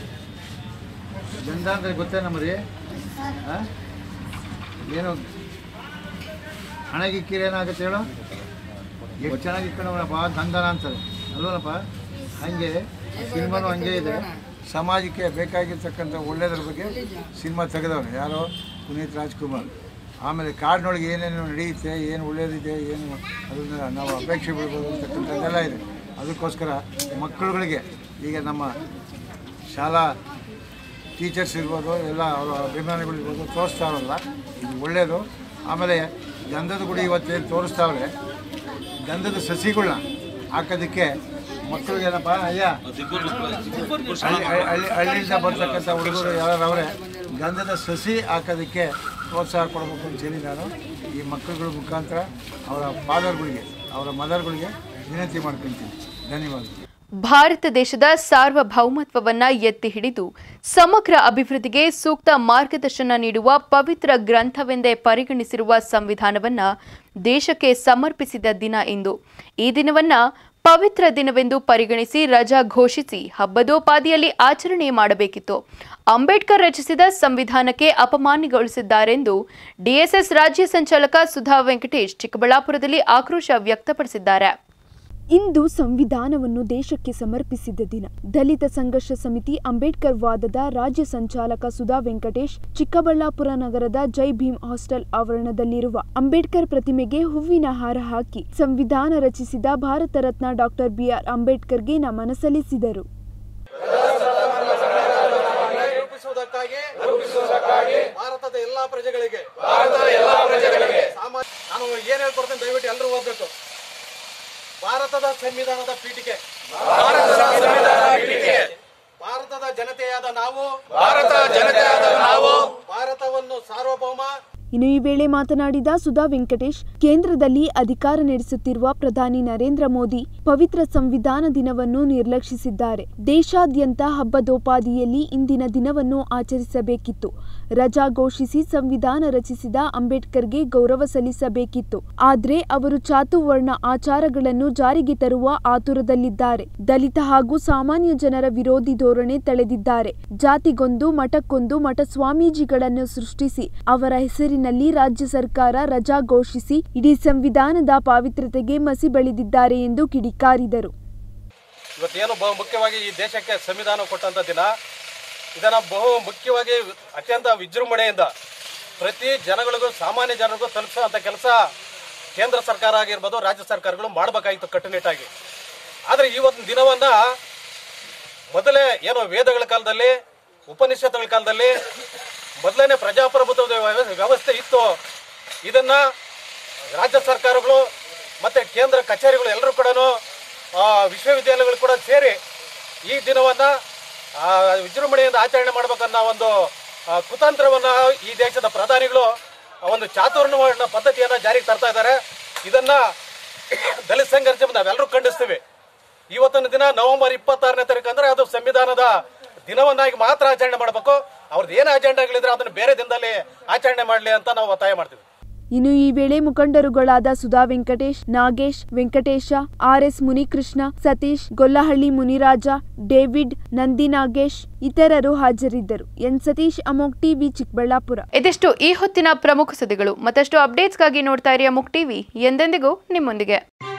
ಗಂಧ ಅಂದ್ರೆ ಗೊತ್ತೇ ನಮ್ಮರಿ ಆ? ಏನು ಹಣಗಿಕ್ಕಿರಿ ಏನಾಗುತ್ತೆ ಹೇಳು ಎಷ್ಟು ಚೆನ್ನಾಗಿ ಇಟ್ಕೊಂಡವನಪ್ಪ ಗಂಧನ ಅಂತಾರೆ ಅಲ್ವನಪ್ಪ ಹಾಗೆ ಸಿನಿಮಾನು ಹಂಗೆ ಇದೆ ಸಮಾಜಕ್ಕೆ ಬೇಕಾಗಿರ್ತಕ್ಕಂಥ ಒಳ್ಳೆಯದ್ರ ಬಗ್ಗೆ ಸಿನಿಮಾ ತೆಗೆದವ್ರು ಯಾರು ಪುನೀತ್ ರಾಜ್ಕುಮಾರ್ ಆಮೇಲೆ ಕಾಡಿನೊಳಗೆ ಏನೇನು ನಡೆಯುತ್ತೆ ಏನು ಒಳ್ಳೆಯದಿದೆ ಏನು ಅದನ್ನು ನಾವು ಅಪೇಕ್ಷೆ ಬಿಡ್ಬೋದು ಅಂತಕ್ಕಂಥದ್ದೆಲ್ಲ ಇದೆ ಅದಕ್ಕೋಸ್ಕರ ಮಕ್ಕಳುಗಳಿಗೆ ಈಗ ನಮ್ಮ ಶಾಲಾ ಟೀಚರ್ಸ್ ಇರ್ಬೋದು ಎಲ್ಲ ಅವರ ಅಭಿಮಾನಿಗಳಿರ್ಬೋದು ತೋರಿಸ್ತಾರಲ್ಲ ಇದು ಒಳ್ಳೆಯದು ಆಮೇಲೆ ಗಂಧದ ಗುಡಿ ಇವತ್ತೇನು ತೋರಿಸ್ತಾವ್ರೆ ಗಂಧದ ಸಸಿಗಳನ್ನ ಹಾಕೋದಕ್ಕೆ ಮಕ್ಕಳಿಗೆ ಏನಪ್ಪ ಅಯ್ಯ ಹಳ್ಳಿ ಹಳ್ಳಿ ಹಳ್ಳಿಯಿಂದ ಬರ್ತಕ್ಕಂಥ ಹುಡುಗರು ಯಾರು ಅವರೇ ಗಂಧದ ಸಸಿ ಹಾಕೋದಕ್ಕೆ ಪ್ರೋತ್ಸಾಹ ಕೊಡಬೇಕು ಅಂತ ಹೇಳಿ ನಾನು ಈ ಮಕ್ಕಳುಗಳ ಮುಖಾಂತರ ಅವರ ಫಾದರ್ಗಳಿಗೆ ಅವರ ಮದರ್ಗಳಿಗೆ ವಿನಂತಿ ಮಾಡ್ಕೊತೀನಿ ಧನ್ಯವಾದ ಭಾರತ ದೇಶದ ಸಾರ್ವಭೌಮತ್ವವನ್ನ ಎತ್ತಿ ಹಿಡಿದು ಸಮಗ್ರ ಅಭಿವೃದ್ಧಿಗೆ ಸೂಕ್ತ ಮಾರ್ಗದರ್ಶನ ನೀಡುವ ಪವಿತ್ರ ಗ್ರಂಥವೆಂದೇ ಪರಿಗಣಿಸಿರುವ ಸಂವಿಧಾನವನ್ನ ದೇಶಕ್ಕೆ ಸಮರ್ಪಿಸಿದ ದಿನ ಇಂದು ಈ ದಿನವನ್ನ ಪವಿತ್ರ ದಿನವೆಂದು ಪರಿಗಣಿಸಿ ರಜಾ ಘೋಷಿಸಿ ಹಬ್ಬದೋಪಾದಿಯಲ್ಲಿ ಆಚರಣೆ ಮಾಡಬೇಕಿತ್ತು ಅಂಬೇಡ್ಕರ್ ರಚಿಸಿದ ಸಂವಿಧಾನಕ್ಕೆ ಅಪಮಾನಗೊಳಿಸಿದ್ದಾರೆಂದು ಡಿಎಸ್ಎಸ್ ರಾಜ್ಯ ಸಂಚಾಲಕ ಸುಧಾ ವೆಂಕಟೇಶ್ ಚಿಕ್ಕಬಳ್ಳಾಪುರದಲ್ಲಿ ಆಕ್ರೋಶ ವ್ಯಕ್ತಪಡಿಸಿದ್ದಾರೆ ಇಂದು ಸಂವಿಧಾನವನ್ನು ದೇಶಕ್ಕೆ ಸಮರ್ಪಿಸಿದ ದಿನ ದಲಿತ ಸಂಘರ್ಷ ಸಮಿತಿ ಅಂಬೇಡ್ಕರ್ ವಾದದ ರಾಜ್ಯ ಸಂಚಾಲಕ ಸುಧಾ ವೆಂಕಟೇಶ್ ಚಿಕ್ಕಬಳ್ಳಾಪುರ ನಗರದ ಜೈ ಭೀಮ್ ಹಾಸ್ಟೆಲ್ ಆವರಣದಲ್ಲಿರುವ ಅಂಬೇಡ್ಕರ್ ಪ್ರತಿಮೆಗೆ ಹೂವಿನ ಹಾರ ಹಾಕಿ ಸಂವಿಧಾನ ರಚಿಸಿದ ಭಾರತ ರತ್ನ ಡಾಕ್ಟರ್ ಬಿಆರ್ ಅಂಬೇಡ್ಕರ್ಗೆ ನಮನ ಸಲ್ಲಿಸಿದರು ರೂಪಿಸುವುದಕ್ಕಾಗಿ ಭಾರತದ ಎಲ್ಲಾ ಪ್ರಜೆಗಳಿಗೆ ಭಾರತದ ಎಲ್ಲಾ ಪ್ರಜೆಗಳಿಗೆ ನಾನು ಏನ್ ಹೇಳ್ಕೊಡ್ತೇನೆ ದಯವಿಟ್ಟು ಎಲ್ಲರೂ ಓದ್ಬೇಕು ಭಾರತದ ಸಂವಿಧಾನದ ಪೀಠಿಕೆ ಭಾರತದ ಸಂವಿಧಾನದ ಪೀಠಿಕೆ ಭಾರತದ ಜನತೆಯಾದ ನಾವು ಭಾರತ ಜನತೆಯಾದ ನಾವು ಭಾರತವನ್ನು ಸಾರ್ವಭೌಮ ಇನ್ನು ಈ ವೇಳೆ ಮಾತನಾಡಿದ ಸುಧಾ ವೆಂಕಟೇಶ್ ಕೇಂದ್ರದಲ್ಲಿ ಅಧಿಕಾರ ನಡೆಸುತ್ತಿರುವ ಪ್ರಧಾನಿ ನರೇಂದ್ರ ಮೋದಿ ಪವಿತ್ರ ಸಂವಿಧಾನ ದಿನವನ್ನು ನಿರ್ಲಕ್ಷಿಸಿದ್ದಾರೆ ದೇಶಾದ್ಯಂತ ಹಬ್ಬದೋಪಾದಿಯಲ್ಲಿ ಇಂದಿನ ದಿನವನ್ನು ಆಚರಿಸಬೇಕಿತ್ತು ರಜಾ ಘೋಷಿಸಿ ಸಂವಿಧಾನ ರಚಿಸಿದ ಅಂಬೇಡ್ಕರ್ಗೆ ಗೌರವ ಸಲ್ಲಿಸಬೇಕಿತ್ತು ಆದ್ರೆ ಅವರು ಚಾತುವರ್ಣ ಆಚಾರಗಳನ್ನು ಜಾರಿಗೆ ತರುವ ಆತುರದಲ್ಲಿದ್ದಾರೆ ದಲಿತ ಹಾಗೂ ಸಾಮಾನ್ಯ ಜನರ ವಿರೋಧಿ ಧೋರಣೆ ತಳೆದಿದ್ದಾರೆ ಜಾತಿಗೊಂದು ಮಠಕ್ಕೊಂದು ಮಠ ಸ್ವಾಮೀಜಿಗಳನ್ನು ಸೃಷ್ಟಿಸಿ ಅವರ ಹೆಸರಿನಲ್ಲಿ ರಾಜ್ಯ ಸರ್ಕಾರ ರಜಾ ಘೋಷಿಸಿ ಇಡೀ ಸಂವಿಧಾನದ ಪಾವಿತ್ರತೆಗೆ ಮಸಿ ಬಳಿದಿದ್ದಾರೆ ಎಂದು ಕಿಡಿಕಾರಿದರು ಇವತ್ತೇನು ಬಹು ಮುಖ್ಯವಾಗಿ ಈ ದೇಶಕ್ಕೆ ಸಂವಿಧಾನ ಕೊಟ್ಟಂತ ದಿನ ಇದನ್ನ ಬಹು ಮುಖ್ಯವಾಗಿ ಅತ್ಯಂತ ವಿಜೃಂಭಣೆಯಿಂದ ಪ್ರತಿ ಜನಗಳಿಗೂ ಸಾಮಾನ್ಯ ಜನರಿಗೂ ತಲುಪಿಸುವಂತ ಕೆಲಸ ಕೇಂದ್ರ ಸರ್ಕಾರ ಆಗಿರ್ಬೋದು ರಾಜ್ಯ ಸರ್ಕಾರಗಳು ಮಾಡಬೇಕಾಗಿತ್ತು ಕಟ್ಟುನಿಟ್ಟಾಗಿ ಆದರೆ ಇವತ್ತಿನ ದಿನವನ್ನ ಮೊದಲೇ ಏನೋ ವೇದಗಳ ಕಾಲದಲ್ಲಿ ಉಪನಿಷತ್ತುಗಳ ಕಾಲದಲ್ಲಿ ಮೊದಲನೇ ಪ್ರಜಾಪ್ರಭುತ್ವದ ವ್ಯವ- ವ್ಯವಸ್ಥೆ ಇತ್ತು ಇದನ್ನ ರಾಜ್ಯ ಸರ್ಕಾರಗಳು ಮತ್ತೆ ಕೇಂದ್ರ ಕಚೇರಿಗಳು ಎಲ್ಲರೂ ಕೂಡ ವಿಶ್ವವಿದ್ಯಾಲಯಗಳು ಕೂಡ ಸೇರಿ ಈ ದಿನವನ್ನ ಆ, ವಿಜೃಂಭಣೆಯಿಂದ ಆಚರಣೆ ಮಾಡ್ಬೇಕನ್ನೋ ಒಂದು ಆ, ಕುತಂತ್ರವನ್ನ ಈ ದೇಶದ ಪ್ರಧಾನಿಗಳು ಆ ಒಂದು ಚಾತುರ್ಣ ಪದ್ಧತಿಯನ್ನ ಜಾರಿಗೆ ತರ್ತಾ ಇದ್ದಾರೆ ಇದನ್ನ ದಲಿತ ಸಂಘರ್ಷ ನಾವೆಲ್ಲರೂ ಖಂಡಿಸ್ತೀವಿ ಇವತ್ತಿನ ದಿನ ನವೆಂಬರ್ ಇಪ್ಪತ್ತಾರನೇ ತಾರೀಕು ಅಂದ್ರೆ ಅದು ಸಂವಿಧಾನದ ದಿನವನ್ನಾಗಿ ಮಾತ್ರ ಆಚರಣೆ ಮಾಡಬೇಕು ಅವ್ರದ್ದು ಏನು ಅಜೆಂಡಾಗಳಿದ್ರೆ ಅದನ್ನು ಬೇರೆ ದಿನದಲ್ಲಿ ಆಚರಣೆ ಮಾಡಲಿ ಅಂತ ನಾವು ಒತ್ತಾಯ ಮಾಡ್ತೀವಿ ಇನ್ನು ಈ ವೇಳೆ ಮುಖಂಡರುಗಳಾದ ಸುಧಾ ವೆಂಕಟೇಶ್ ನಾಗೇಶ್ ವೆಂಕಟೇಶ ಆರ್ಎಸ್ ಮುನಿಕೃಷ್ಣ ಸತೀಶ್ ಗೊಲ್ಲಹಳ್ಳಿ ಮುನಿರಾಜ ಡೇವಿಡ್ ನಂದಿ ನಾಗೇಶ್ ಇತರರು ಹಾಜರಿದ್ದರು ಎನ್ ಸತೀಶ್ ಅಮೋಕ್ ಟಿವಿ ಚಿಕ್ಕಬಳ್ಳಾಪುರ ಇದಿಷ್ಟು ಈ ಹೊತ್ತಿನ ಪ್ರಮುಖ ಸುದ್ದಿಗಳು ಮತ್ತಷ್ಟು ಅಪ್ಡೇಟ್ಸ್ಗಾಗಿ ನೋಡ್ತಾ ಇರಿ ಅಮುಕ್ ಟಿವಿ ಎಂದೆಂದಿಗೂ ನಿಮ್ಮೊಂದಿಗೆ